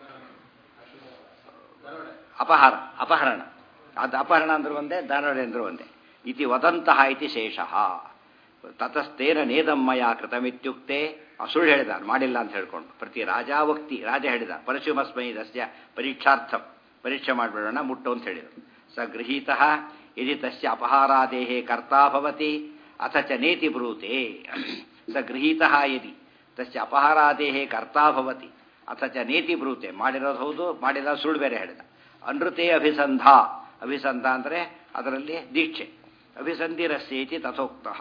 ಅಪಹಾರ ಅಪಹರಣ ಅದು ಅಪಹರಣ ಅಂದ್ರೆ ಒಂದೇ ದಾರೋಡೆ ಅಂದ್ರೆ ಒಂದೇ ಇತಿ ವದಂತಹ ಇತಿ ಶೇಷಃ ತತಸ್ತೇನ ನೇದಮ್ಮಯ ಕೃತಮಿತ್ಯುಕ್ತೆ ಆ ಸುಳ್ಳು ಹೇಳಿದ ಮಾಡಿಲ್ಲ ಅಂತ ಹೇಳ್ಕೊಂಡು ಪ್ರತಿ ರಾಜಾವಕ್ತಿ ರಾಜ ಹೇಳಿದ ಪರಶುಮಸ್ಮೈ ದಸ್ಯ ಪರೀಕ್ಷಾರ್ಥಂ ಪರೀಕ್ಷೆ ಮಾಡಿಬಿಡೋಣ ಮುಟ್ಟು ಅಂತ ಹೇಳಿದರು ಸ ಗೃಹೀತ ಯದಿ ತಸ್ಯ ಅಪಹಾರಾದೇಹೇ ಕರ್ತಾ ಭವತಿ ಅಥ ಚ ನೇತಿ ಬ್ರೂತೆ ಸ ಗೃಹೀತ ಯದಿ ತಸ್ಯ ಅಪಹಾರಾದೇಹೇ ಕರ್ತಾ ಭವತಿ ಅಥ ಚ ನೇತಿ ಬ್ರೂತೆ ಮಾಡಿರೋದು ಹೌದು ಮಾಡಿಲ್ಲ ಸುಳ್ಳು ಬೇರೆ ಹೇಳಿದ ಅನೃತೆ ಅಭಿಸಂಧ ಅಭಿಸಂಧ ಅಂದರೆ ಅದರಲ್ಲಿ ದೀಕ್ಷೆ ಅಭಿಸಂಧಿರಸ್ಯೇತಿ ತಥೋಕ್ತಃ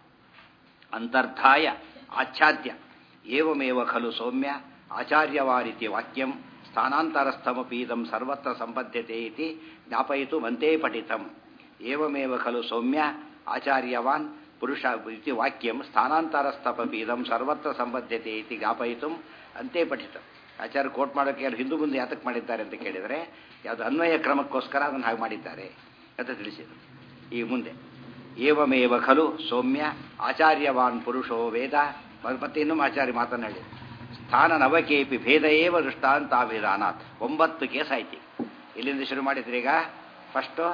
ಅಂತರ್ಧಾಯ ಆಚ್ಛಾದ್ಯ ಏವಮೇವ ಖಲು ಸೌಮ್ಯ ಆಚಾರ್ಯವಾರಿತಿ ವಾಕ್ಯಂ ಸ್ಥಾನಾಂತರಸ್ಥಮಪೀದಂ ಸರ್ವತ್ರ ಸಂಬದ್ಧತೆ ಇತಿ ಜ್ಞಾಪಯಿತು ಮಂತೆ ಪಠಿತಂ ಏವಮೇವ ಖಲು ಸೌಮ್ಯ ಆಚಾರ್ಯವಾನ್ ಪುರುಷ ಇತಿ ವಾಕ್ಯಂ ಸ್ಥಾನಾಂತರಸ್ಥಪೀದಂ ಸರ್ವತ್ರ ಸಂಬದ್ಧತೆ ಇತಿ ಜ್ಞಾಪಯಿತು ಅಂತೆ ಪಠಿತಂ ಆಚಾರ್ಯ ಕೋಟ್ ಮಾಡೋಕ್ಕೆ ಯಾರು ಹಿಂದೂ ಮುಂದೆ ಯಾತಕ್ಕೆ ಮಾಡಿದ್ದಾರೆ ಅಂತ ಕೇಳಿದರೆ ಯಾವುದು ಅನ್ವಯ ಕ್ರಮಕ್ಕೋಸ್ಕರ ಅದನ್ನು ಹಾಗೆ ಮಾಡಿದ್ದಾರೆ ಅಂತ ತಿಳಿಸಿದರು ಈ ಮುಂದೆ ಏವಮೇವ ಖಲು ಸೌಮ್ಯ ಆಚಾರ್ಯವಾನ್ ಪುರುಷೋ ವೇದ ಮತ್ತೆ ಇನ್ನೂ ಆಚಾರ್ಯ ಮಾತನಾಡಿ ಸ್ಥಾನ ನವಕೇಪಿ ಭೇದ ಏವ ದೃಷ್ಟಾಂತಾಭಿಧಾನಾತ್ ಒಂಬತ್ತು ಕೇಸ್ ಆಯ್ತು ಇಲ್ಲಿಂದ ಶುರು ಮಾಡಿದ್ರಿ ಈಗ ಫಸ್ಟು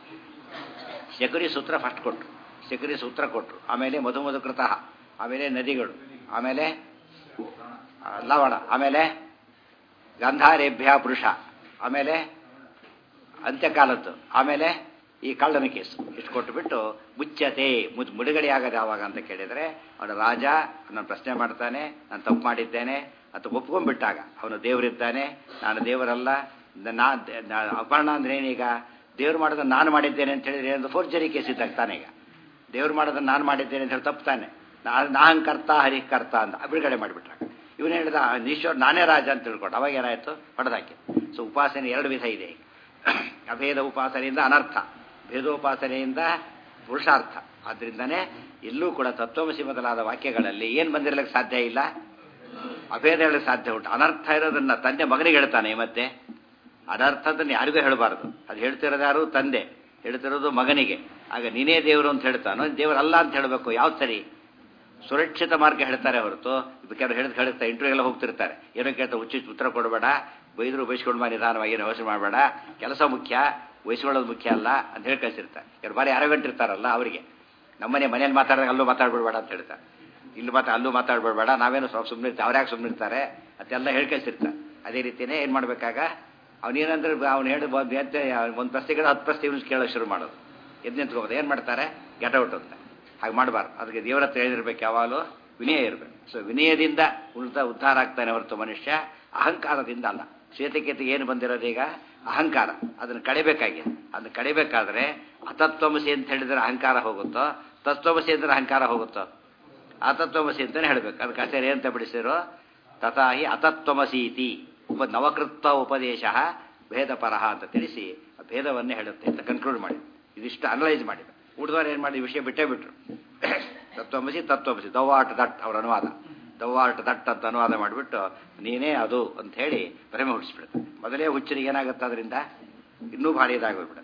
ಶಕುರಿ ಸೂತ್ರ ಫಸ್ಟ್ ಕೊಟ್ಟರು ಶಕುರಿ ಸೂತ್ರ ಕೊಟ್ಟರು ಆಮೇಲೆ ಮಧು ಮಧುಕೃತ ಆಮೇಲೆ ನದಿಗಳು ಆಮೇಲೆ ಆ, ಲವಣ ಆಮೇಲೆ ಗಂಧಾರೇಭ್ಯ ಪುರುಷ ಆಮೇಲೆ ಅಂತ್ಯಕಾಲದ್ದು ಆಮೇಲೆ ಈ ಕಳ್ಳನ ಕೇಸು ಇಷ್ಟು ಕೊಟ್ಟುಬಿಟ್ಟು ಮುಚ್ಚತೆ ಮುದ್ ಮುಡುಗಡೆ ಆಗೋದು ಯಾವಾಗ ಅಂತ ಕೇಳಿದರೆ ಅವನು ರಾಜ ನನ್ನ ಪ್ರಶ್ನೆ ಮಾಡ್ತಾನೆ ನಾನು ತಪ್ಪು ಮಾಡಿದ್ದೇನೆ ಅಂತ ಒಪ್ಕೊಂಡ್ಬಿಟ್ಟಾಗ ಅವನು ದೇವರಿದ್ದಾನೆ ನಾನು ದೇವರಲ್ಲ ನಾ ನಾ- ಅಪರ್ಣ ಅಂದ್ರೆ ಏನೀಗ ದೇವ್ರು ಮಾಡೋದನ್ನ ನಾನು ಮಾಡಿದ್ದೇನೆ ಅಂತ ಹೇಳಿದ್ರೆ ಒಂದು ಫೋರ್ಜರಿ ಕೇಸ್ ಇದ್ದಾಗ ತಾನೇ ಈಗ ದೇವ್ರು ಮಾಡೋದನ್ನ ನಾನು ಮಾಡಿದ್ದೇನೆ ಅಂತ ಹೇಳಿ ತಪ್ಪಾನೆ ನಾನು ನಾನ್ ಕರ್ತ ಹರಿ ಕರ್ತ ಅಂತ ಬಿಡುಗಡೆ ಮಾಡಿಬಿಟ್ರಾಗ ಇವನು ಹೇಳಿದ ಈಶ್ವರ್ ನಾನೇ ರಾಜ ಅಂತ ತಿಳ್ಕೊಂಡು ಅವಾಗ ಏನಾಯ್ತು ಹೊಡೆದಾಕಿ ಸೊ ಉಪಾಸನೆ ಎರಡು ವಿಧ ಇದೆ ಈಗ ಅಭೇದ ಉಪಾಸನೆಯಿಂದ ಅನರ್ಥ ಭೇದೋಪಾಸನೆಯಿಂದ ಪುರುಷಾರ್ಥ ಆದ್ರಿಂದನೇ ಎಲ್ಲೂ ಕೂಡ ತತ್ವಮಸಿ ಮೊದಲಾದ ವಾಕ್ಯಗಳಲ್ಲಿ ಏನು ಬಂದಿರಲಿಕ್ಕೆ ಸಾಧ್ಯ ಇಲ್ಲ ಅಭೇದ ಹೇಳಕ್ಕೆ ಸಾಧ್ಯ ಉಂಟು ಅನರ್ಥ ಇರೋದನ್ನ ತಂದೆ ಮಗನಿಗೆ ಹೇಳ್ತಾನೆ ಮತ್ತೆ ಅನರ್ಥದನ್ನು ಯಾರಿಗೂ ಹೇಳಬಾರ್ದು ಅದು ಹೇಳ್ತಿರೋದು ಯಾರು ತಂದೆ ಹೇಳ್ತಿರೋದು ಮಗನಿಗೆ ಆಗ ನೀನೇ ದೇವರು ಅಂತ ಹೇಳ್ತಾನೋ ದೇವರಲ್ಲ ಅಂತ ಹೇಳಬೇಕು ಯಾವ್ದು ಸರಿ ಸುರಕ್ಷಿತ ಮಾರ್ಗ ಹೇಳ್ತಾರೆ ಹೊರತು ಕೆಲವರು ಹೇಳಿದ್ ಹೇಳ್ತಾರೆ ಇಂಟರ್ವ್ಯೂ ಎಲ್ಲ ಹೋಗ್ತಿರ್ತಾರೆ ಏನೋ ಕೇಳ್ತಾರೆ ಹುಚ್ಚು ಉತ್ತರ ಕೊಡಬೇಡ ಬೈದ್ರು ಬೈಸ್ಕೊಂಡು ಬಾ ನಿಧಾನವಾಗಿ ಏನು ಯೋಚನೆ ಮಾಡಬೇಡ ಕೆಲಸ ಮುಖ್ಯ ವಹಿಸ್ಕೊಳ್ಳೋದು ಮುಖ್ಯ ಅಲ್ಲ ಅಂತ ಹೇಳಿ ಕಳಿಸಿರ್ತಾರೆ ಕೆಲವು ಬಾರಿ ಅರಗಂಟಿರ್ತಾರಲ್ಲ ಅವರಿಗೆ ನಮ್ಮನೆ ಮನೇಲಿ ಮಾತಾಡಿದಾಗ ಅಲ್ಲೂ ಮಾತಾಡ್ಬಿಡ್ಬೇಡ ಅಂತ ಹೇಳ್ತಾರೆ ಇಲ್ಲಿ ಮಾತಾ ಅಲ್ಲೂ ಮಾತಾಡ್ಬಿಡ್ಬೇಡ ನಾವೇನು ಸ್ವಲ್ಪ ಸುಮ್ಮನೆ ಇರ್ತಾರೆ ಅವ್ರ್ಯಾಕೆ ಸುಮ್ಮನೆ ಇರ್ತಾರೆ ಅದೆಲ್ಲ ಹೇಳಿ ಕಳಿಸಿರ್ತಾರೆ ಅದೇ ರೀತಿಯೇ ಏನು ಮಾಡಬೇಕಾಗ ಅವನೇನಂದ್ರೆ ಅವ್ನು ಹೇಳಿ ಒಂದು ಪ್ರಶ್ನೆಗೆ ಹತ್ತು ಪ್ರಶ್ನೆ ಇವ್ನು ಕೇಳೋಕೆ ಶುರು ಮಾಡೋದು ಎದ್ದು ನಿಂತ್ಕೋಬೋದು ಏನು ಮಾಡ್ತಾರೆ ಗೆಟ ಔಟ್ ಅಂತ ಹಾಗೆ ಮಾಡಬಾರ್ದು ಅದಕ್ಕೆ ದೇವರ ಹತ್ರ ಹೇಳಿರ್ಬೇಕು ಯಾವಾಗಲೂ ವಿನಯ ಇರಬೇಕು ಸೊ ವಿನಯದಿಂದ ಉಳಿದ ಉದ್ಧಾರ ಆಗ್ತಾನೆ ಹೊರತು ಮನುಷ್ಯ ಅಹಂಕಾರದಿಂದ ಅಲ್ಲ ಶ್ವೇತಕೇತಿಗೆ ಏನು ಬಂದಿರೋದು ಈಗ ಅಹಂಕಾರ ಅದನ್ನು ಕಡಿಬೇಕಾಗಿದೆ ಅದನ್ನು ಕಡಿಬೇಕಾದ್ರೆ ಅತತ್ವಮಸಿ ಅಂತ ಹೇಳಿದ್ರೆ ಅಹಂಕಾರ ಹೋಗುತ್ತೋ ತತ್ವಮಸಿ ಅಂದ್ರೆ ಅಹಂಕಾರ ಹೋಗುತ್ತೋ ಅತತ್ವಮಸಿ ಅಂತಾನೆ ಹೇಳ್ಬೇಕು ಅದಕ್ಕೆ ಆಚಾರ್ಯ ಅಂತ ಬಿಡಿಸಿರೋ ತಥಾಹಿ ಅತತ್ವಮಸೀತಿ ಉಪ ನವಕೃತ್ವ ಉಪದೇಶ ಭೇದಪರಹ ಅಂತ ತಿಳಿಸಿ ಆ ಭೇದವನ್ನೇ ಹೇಳುತ್ತೆ ಅಂತ ಕನ್ಕ್ಲೂಡ್ ಮಾಡಿ ಇದಿಷ್ಟು ಅನಲೈಸ್ ಮಾಡಿದ ಉಳಿದವರು ಏನು ಮಾಡಿ ವಿಷಯ ಬಿಟ್ಟೇ ಬಿಟ್ರು ತತ್ವಮಸಿ ತತ್ವಮಸಿ ದವ್ವಾಟ್ ದಟ್ ಅವ್ರ ಅನುವಾದ ದವ್ವಾಟ್ ದಟ್ ಅಂತ ಅನುವಾದ ಮಾಡಿಬಿಟ್ಟು ನೀನೇ ಅದು ಅಂತ ಹೇಳಿ ಭ್ರಮೆ ಹುಟ್ಟಿಸ್ಬಿಡುತ್ತೆ ಮೊದಲೇ ಹುಚ್ಚರಿಗೆ ಏನಾಗುತ್ತೆ ಅದರಿಂದ ಇನ್ನೂ ಭಾರಿ ಇದಾಗೋಗ್ಬಿಡುತ್ತೆ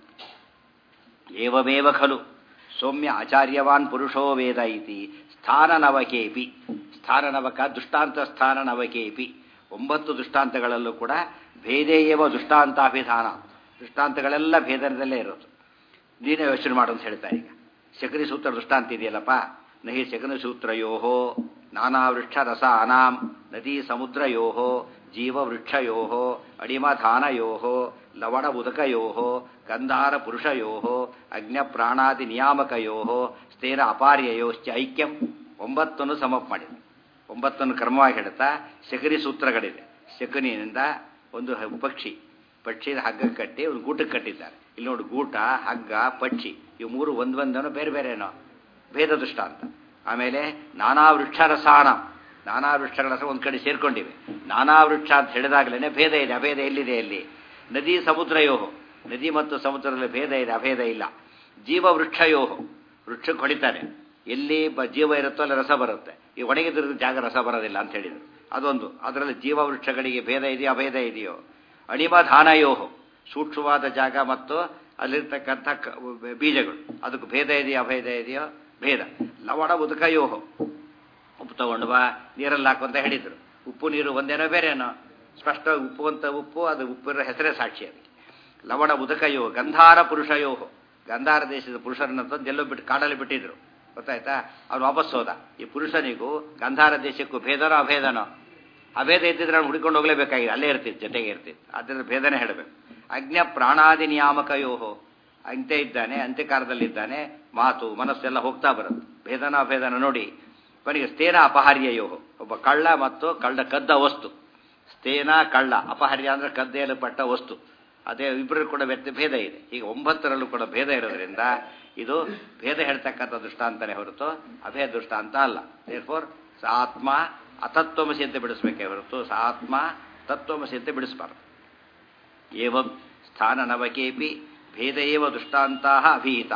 ಏವಮೇವ ಖಲು ಸೌಮ್ಯ ಆಚಾರ್ಯವಾನ್ ಪುರುಷೋ ವೇದ ಇತಿ ಸ್ಥಾನನವಕೇಪಿ ಸ್ಥಾನನವಕ ದೃಷ್ಟಾಂತ ಸ್ಥಾನನವಕೇಪಿ ಒಂಬತ್ತು ದೃಷ್ಟಾಂತಗಳಲ್ಲೂ ಕೂಡ ಭೇದೇಯವ ದೃಷ್ಟಾಂತಾಭಿಧಾನ ದೃಷ್ಟಾಂತಗಳೆಲ್ಲ ಭೇದನದಲ್ಲೇ ಇರೋದು ನೀನೇ ಯೋಚನೆ ಮಾಡು ಅಂತ ಹೇಳ್ತಾರೆ ಈಗ ಶಕರಿ ಸೂತ್ರ ದೃಷ್ಟಾಂತ ಇದೆಯಲ್ಲಪ್ಪ ನಹಿ ಶಕನ ಸೂತ್ರಯೋ ನಾನಾವೃಕ್ಷ ರಸ ಅನಾಂ ನದಿ ಸಮುದ್ರಯೋ ಜೀವವೃಕ್ಷಯೋ ಅಡಿಮಧಾನಯೋ ಲವಣ ಉದಕಯೋ ಗಂಧಾರ ಪುರುಷಯೋ ಅಗ್ನ ಪ್ರಾಣಾದಿ ನಿಯಾಮಕಯೋ ಸ್ಥೇರ ಅಪಾರ್ಯಯೋಶ್ಚ ಐಕ್ಯಂ ಒಂಬತ್ತನ್ನು ಸಮಪ್ ಮಾಡಿದೆ ಒಂಬತ್ತನ್ನು ಕ್ರಮವಾಗಿ ಹೇಳ್ತಾ ಶಕರಿ ಸೂತ್ರಗಳಿದೆ ಶಕನಿನಿಂದ ಒಂದು ಹ- ಪಕ್ಷಿ ಪಕ್ಷಿನ ಹಗ್ಗ ಕಟ್ಟಿ ಒಂದು ಗೂಟಕ್ಕೆ ಕಟ್ಟಿದ್ದಾರೆ ಇಲ್ಲಿ ನೋಡಿ ಗೂಟ ಹಗ್ಗ ಪಕ್ಷಿ ಇವು ಮೂರು ಒಂದ್ ಒಂದನೋ ಬೇರೆ ಬೇರೆನೋ ಭೇದ ದೃಷ್ಟಾಂತ ಆಮೇಲೆ ನಾನಾ ವೃಕ್ಷ ರಸಾನ ನಾನಾ ವೃಕ್ಷಗಳ ರಸ ಒಂದ್ ಕಡೆ ಸೇರ್ಕೊಂಡಿವೆ ನಾನಾ ವೃಕ್ಷ ಅಂತ ಹೇಳಿದಾಗಲೇ ಭೇದ ಇದೆ ಅಭೇದ ಎಲ್ಲಿದೆ ಅಲ್ಲಿ ನದಿ ಸಮುದ್ರಯೋಹೋ ನದಿ ಮತ್ತು ಸಮುದ್ರದಲ್ಲಿ ಭೇದ ಇದೆ ಅಭೇದ ಇಲ್ಲ ಜೀವ ವೃಕ್ಷಯೋಹೋ ವೃಕ್ಷಕ್ಕೆ ಹೊಡಿತಾರೆ ಎಲ್ಲಿ ಬ ಜೀವ ಇರುತ್ತೋ ಅಲ್ಲಿ ರಸ ಬರುತ್ತೆ ಈ ಒಣಗಿದ್ರ ಜಾಗ ರಸ ಬರೋದಿಲ್ಲ ಅಂತ ಹೇಳಿದರು ಅದೊಂದು ಅದರಲ್ಲಿ ಜೀವ ವೃಕ್ಷಗಳಿಗೆ ಭೇದ ಇದೆಯೋ ಅಭೇದ ಇದೆಯೋ ಅಣಿಮ ಧಾನಯೋಹೋ ಸೂಕ್ಷ್ಮವಾದ ಜಾಗ ಮತ್ತು ಅಲ್ಲಿರ್ತಕ್ಕಂಥ ಕ- ಬೀಜಗಳು ಅದಕ್ಕೆ ಭೇದ ಇದೆಯೋ ಅಭೇದ ಇದೆಯೋ ಭೇದ ಲವಣ ಉದಕಯೋಹೋ ಉಪ್ಪು ತಗೊಂಡು ಬಾ ನೀರಲ್ಲಿ ಹಾಕು ಅಂತ ಹೇಳಿದ್ರು ಉಪ್ಪು ನೀರು ಒಂದೇನೋ ಬೇರೆನೋ ಸ್ಪಷ್ಟ ಉಪ್ಪು ಅಂತ ಉಪ್ಪು ಅದು ಉಪ್ಪಿರೋ ಹೆಸರೇ ಸಾಕ್ಷಿ ಅದಕ್ಕೆ ಲವಣ ಉದಕಯೋ ಗಂಧಾರ ಪುರುಷಯೋ ಗಂಧಾರ ದೇಶದ ಪುರುಷರನ್ನ ತಂದು ಎಲ್ಲೋ ಬಿಟ್ಟು ಕಾಡಲ್ಲಿ ಬಿಟ್ಟಿದ್ರು ಗೊತ್ತಾಯ್ತಾ ಅವ್ನು ವಾಪಸ್ ಹೋದ ಈ ಪುರುಷನಿಗೂ ಗಂಧಾರ ದೇಶಕ್ಕೂ ಭೇದನೋ ಅಭೇದನೋ ಅಭೇದ ಇದ್ದಿದ್ರೆ ಅವ್ನು ಹುಡ್ಕೊಂಡು ಹೋಗ್ಲೇಬೇಕಾಗಿದೆ ಅಲ್ಲೇ ಇರ್ತಿತ್ತು ಜೊತೆಗೆ ಇರ್ತಿತ್ತು ಆದ್ದರಿಂದ ಭೇದನೇ ಹೇಳಬೇಕು ಅಜ್ಞ ಪ್ರಾಣಾದಿ ನಿಯಾಮಕಯೋಹೋ ಅಂತ್ಯ ಇದ್ದಾನೆ ಅಂತ್ಯಕಾಲದಲ್ಲಿದ್ದಾನೆ ಮಾತು ಮನಸ್ಸೆಲ್ಲ ಹೋಗ್ತಾ ಬರುತ್ತೆ ಭೇದನ ಅಭೇದನ ನೋಡಿ ಕೊನೆಗೆ ಸ್ಥೇನ ಅಪಹಾರ್ಯಯೋ ಒಬ್ಬ ಕಳ್ಳ ಮತ್ತು ಕಳ್ಳ ಕದ್ದ ವಸ್ತು ಸ್ಥೇನ ಕಳ್ಳ ಅಪಹಾರ್ಯ ಅಂದ್ರೆ ಕದ್ದೆಯಲ್ಲಿ ಪಟ್ಟ ವಸ್ತು ಅದೇ ಇಬ್ಬರು ಕೂಡ ವ್ಯತ್ಯ ಭೇದ ಇದೆ ಈಗ ಒಂಬತ್ತರಲ್ಲೂ ಕೂಡ ಭೇದ ಇರೋದ್ರಿಂದ ಇದು ಭೇದ ಹೇಳ್ತಕ್ಕಂಥ ದೃಷ್ಟಾಂತನೇ ಹೊರತು ಅಭೇದ ದೃಷ್ಟಾಂತ ಅಲ್ಲ ದೇರ್ಫೋರ್ ಸ ಆತ್ಮ ಅತತ್ವಮಸಿ ಅಂತ ಬಿಡಿಸ್ಬೇಕೇ ಹೊರತು ಸ ಆತ್ಮ ತತ್ವಮಸಿ ಅಂತ ಬಿಡಿಸಬಾರ್ದು ಏವಂ ಸ್ಥಾನನವಕೇಪಿ ಭೇದ ಏವ ದೃಷ್ಟಾಂತಾ ಅಭೀತಾ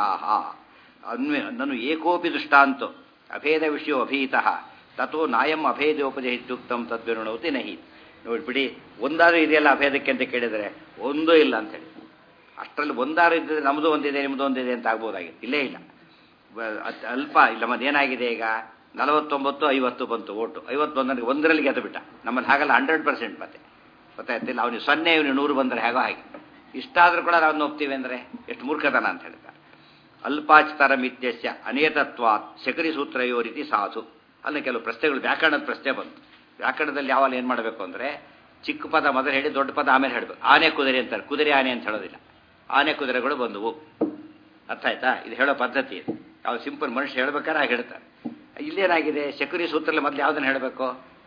ಅನ್ವೇ ನನು ಏಕೋಪಿ ದೃಷ್ಟಾಂತೋ ಅಭೇದ ವಿಷಯೋ ಅಭೀತಃ ತಥೋ ನಾಯಂ ಅಭೇದೋಪದೇಶಿತ್ಯುಕ್ತಂ ತದ್ವಿರುಣೋತಿ ನಹಿ ನೋಡ್ಬಿಡಿ ಒಂದಾದ್ರೂ ಇದೆಯಲ್ಲ ಅಭೇದಕ್ಕೆ ಅಂತ ಕೇಳಿದರೆ ಒಂದೂ ಇಲ್ಲ ಅಂತ ಹೇಳಿ ಅಷ್ಟರಲ್ಲಿ ಒಂದಾರು ಇದ್ದರೆ ನಮ್ಮದು ಒಂದಿದೆ ನಿಮ್ಮದು ಒಂದಿದೆ ಅಂತ ಆಗ್ಬೋದಾಗಿತ್ತು ಇಲ್ಲೇ ಇಲ್ಲ ಬ- ಅತ್- ಅಲ್ಪ ಇಲ್ಲ ಮತ್ತೇನಾಗಿದೆ ಈಗ ನಲವತ್ತೊಂಬತ್ತು ಐವತ್ತು ಬಂತು ಓಟು ಐವತ್ತೊಂದನಿಗೆ ಒಂದರಲ್ಲಿ ಗೆದ್ದು ಬಿಟ್ಟ ನಮ್ಮಲ್ಲಿ ಹಾಗಲ್ಲ ಹಂಡ್ರೆಡ್ ಪರ್ಸೆಂಟ್ ಮತ್ತೆ ಗೊತ್ತಾಯ್ತಿಲ್ಲ ಅವನಿಗೆ ಸೊನ್ನೆ ಇವನು ನೂರು ಬಂದರೆ ಹೇಗೋ ಹಾಗೆ ಇಷ್ಟಾದರೂ ಕೂಡ ನಾವು ಒಪ್ತೀವಿ ಅಂದರೆ ಎಷ್ಟು ಮೂರ್ಖತನ ಅಂತ ಹೇಳ್ತಾರೆ ಅಲ್ಪಾಚ್ತರಮಿತ್ಯಸ್ಯ ಅನೇತತ್ವಾತ್ ಶಕರಿ ಸೂತ್ರಯೋ ರೀತಿ ಸಾಧು ಅಲ್ಲಿ ಕೆಲವು ಪ್ರಶ್ನೆಗಳು ವ್ಯಾಕರಣದ ಪ್ರಶ್ನೆ ಬಂತು ವ್ಯಾಕರಣದಲ್ಲಿ ಯಾವಾಗ ಏನು ಮಾಡಬೇಕು ಅಂದರೆ ಚಿಕ್ಕ ಪದ ಮೊದಲು ಹೇಳಿ ದೊಡ್ಡ ಪದ ಆಮೇಲೆ ಹೇಳಬೇಕು ಆನೆ ಕುದುರೆ ಅಂತಾರೆ ಕುದುರೆ ಆನೆ ಅಂತ ಹೇಳೋದಿಲ್ಲ ಆನೆ ಕುದುರೆಗಳು ಬಂದವು ಅರ್ಥ ಆಯ್ತಾ ಇದು ಹೇಳೋ ಪದ್ಧತಿ ಇದು ಅವ್ರು ಸಿಂಪಲ್ ಮನುಷ್ಯ ಹೇಳ್ಬೇಕಾದ್ರೆ ಹಾಗೆ ಹೇಳ್ತಾರೆ ಇಲ್ಲೇನಾಗಿದೆ ಶಕರಿ ಸೂತ್ರದಲ್ಲಿ ಮೊದಲು ಯಾವುದನ್ನು ಹೇಳಬೇಕು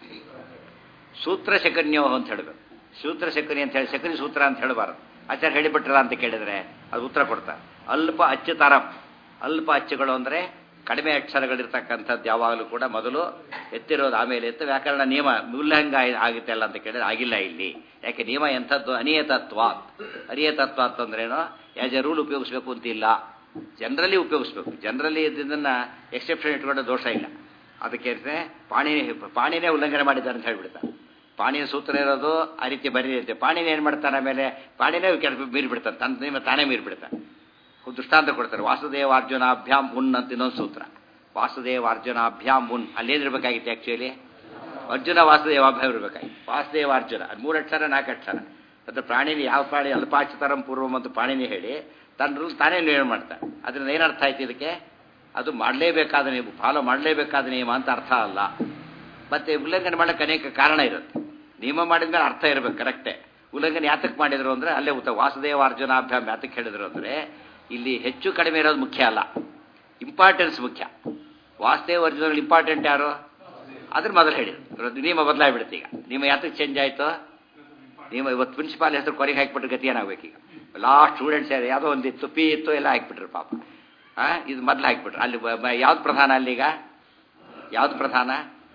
ಸೂತ್ರ ಶಕನ್ಯೋ ಅಂತ ಹೇಳಬೇಕು ಸೂತ್ರ ಶಕನಿ ಅಂತ ಹೇಳಿ ಶಕನಿ ಸೂತ್ರ ಅಂತ ಹೇಳಬಾರದು ಆಚಾರ್ಯ ಹೇಳಿಬಿಟ್ರಲ್ಲ ಅಂತ ಕೇಳಿದ್ರೆ ಅದು ಉತ್ತರ ಕೊಡ್ತಾರೆ ಅಲ್ಪ ಅಚ್ಚುತರಂ ಅಲ್ಪ ಅಚ್ಚುಗಳು ಅಂದರೆ ಕಡಿಮೆ ಅಕ್ಷರಗಳಿರ್ತಕ್ಕಂಥದ್ದು ಯಾವಾಗಲೂ ಕೂಡ ಮೊದಲು ಎತ್ತಿರೋದು ಆಮೇಲೆ ಎತ್ತು ವ್ಯಾಕರಣ ನಿಯಮ ಉಲ್ಲಂಘ ಆಗುತ್ತೆ ಅಲ್ಲ ಅಂತ ಕೇಳಿದ್ರೆ ಆಗಿಲ್ಲ ಇಲ್ಲಿ ಯಾಕೆ ನಿಯಮ ಎಂಥದ್ದು ಅನಿಯತತ್ವ ಅನಿಯತತ್ವ ಅಂತಂದ್ರೇನು ಆಸ್ ಎ ರೂಲ್ ಉಪಯೋಗಿಸ್ಬೇಕು ಅಂತಿಲ್ಲ ಜನರಲಿ ಉಪಯೋಗಿಸ್ಬೇಕು ಜನರಲಿ ಇದನ್ನ ಎಕ್ಸೆಪ್ಷನ್ ಇಟ್ಕೊಂಡ ದೋಷ ಇಲ್ಲ ಅದಕ್ಕೆ ಅಂದ್ರೆ ಪಾಣಿನೇ ಪಾಣಿನೇ ಉಲ್ಲಂಘನೆ ಮಾಡಿದ್ದಾರೆ ಅಂತ ಹೇಳ್ಬಿಡ್ತಾರೆ ಪಾಣಿನ ಸೂತ್ರ ಇರೋದು ಆ ರೀತಿ ಬರೀರುತ್ತೆ ಪಾಣಿನ ಏನು ಮಾಡ್ತಾನೆ ಆಮೇಲೆ ಪಾಣಿನೇ ಕೆಲ ಮೀರಿ ಬಿಡ್ತಾನೆ ತನ್ನ ನಿಮ್ಮ ತಾನೇ ಮೀರಿ ಬಿಡ್ತಾನೆ ದೃಷ್ಟಾಂತ ಕೊಡ್ತಾರೆ ವಾಸುದೇವಾರ್ಜುನಾಭ್ಯಾಮ್ ಮುನ್ ಅಂತ ಇನ್ನೊಂದು ಸೂತ್ರ ವಾಸುದೇವಾರ್ಜುನಾಭ್ಯಾಮ್ ಮುನ್ ಅಲ್ಲೇನಿರ್ಬೇಕಾಗಿತ್ತು ಆ್ಯಕ್ಚುಲಿ ಅರ್ಜುನ ವಾಸುದೇವಾಭ್ಯಾಮ್ ಇರಬೇಕಾಗಿತ್ತು ವಾಸುದೇವಾರ್ಜುನ ಅದು ಮೂರು ಅಕ್ಷರ ನಾಲ್ಕು ಅಕ್ಷರ ಅದು ಪ್ರಾಣಿನಿ ಯಾವ ಪ್ರಾಣಿ ಅಲ್ಪಾಚಿತರಂ ಪೂರ್ವಂ ಅಂತ ಪಾಣಿನಿ ಹೇಳಿ ತನ್ನ ರೂಲ್ಸ್ ತಾನೇ ನಿರ್ಣಯ ಮಾಡ್ತಾರೆ ಅದರಿಂದ ಏನರ್ಥ ಆಯ್ತು ಇದಕ್ಕೆ ಅದು ಮಾಡಲೇಬೇಕಾದ ನೀವು ಫಾಲೋ ಮಾಡಲೇಬೇಕಾದ ನಿಯಮ ಅಂತ ಅರ್ಥ ಅಲ್ಲ ಮತ್ತೆ ಉಲ್ಲಂಘನೆ ಮಾಡಕ್ಕೆ ಅನೇಕ ಕಾರಣ ಇರುತ್ತೆ ನಿಯಮ ಮಾಡಿದ್ಮೇಲೆ ಅರ್ಥ ಇರಬೇಕು ಕರೆಕ್ಟೇ ಉಲ್ಲಂಘನೆ ಯಾತಕ್ಕೆ ಮಾಡಿದ್ರು ಅಂದ್ರೆ ಅಲ್ಲೇ ಉತ್ತ ವಾಸುದೇವ ಅರ್ಜುನಾಭ್ಯಾಮ್ ಯಾತಕ್ಕೆ ಹೇಳಿದ್ರು ಅಂದ್ರೆ ಇಲ್ಲಿ ಹೆಚ್ಚು ಕಡಿಮೆ ಇರೋದು ಮುಖ್ಯ ಅಲ್ಲ ಇಂಪಾರ್ಟೆನ್ಸ್ ಮುಖ್ಯ ವಾಸುದೇವ ಅರ್ಜುನ ಇಂಪಾರ್ಟೆಂಟ್ ಯಾರು ಅದ್ರ ಮೊದಲು ಹೇಳಿದ್ರು ನಿಯಮ ಬದಲಾಗ್ಬಿಡುತ್ತೆ ಈಗ ನಿಯಮ ಯಾತಕ್ಕೆ ಚೇಂಜ್ ಆಯ್ತು ನೀವು ಇವತ್ತು ಪ್ರಿನ್ಸಿಪಾಲ್ ಹೆಸರು ಕೊನೆಗೆ ಹಾಕಿಬಿಟ್ರೆ ಗತಿ ಏನಾಗಬೇಕು ಈಗ ಲಾಸ್ಟ್ ಸ್ಟೂಡೆಂಟ್ಸ್ ಯಾವುದೋ ಒಂದಿತ್ತು ಪಿ ಇತ್ತು ಎಲ್ಲ ಹಾಕ್ಬಿಟ್ರು ಪಾಪ ಆ, ಇದು ಮೊದಲು ಹಾಕ್ಬಿಟ್ರು ಅಲ್ಲಿ ಯಾವ್ದು ಪ್ರಧಾನ ಅಲ್ಲಿಗ ಯಾವ್ದು ಪ್ರಧಾನ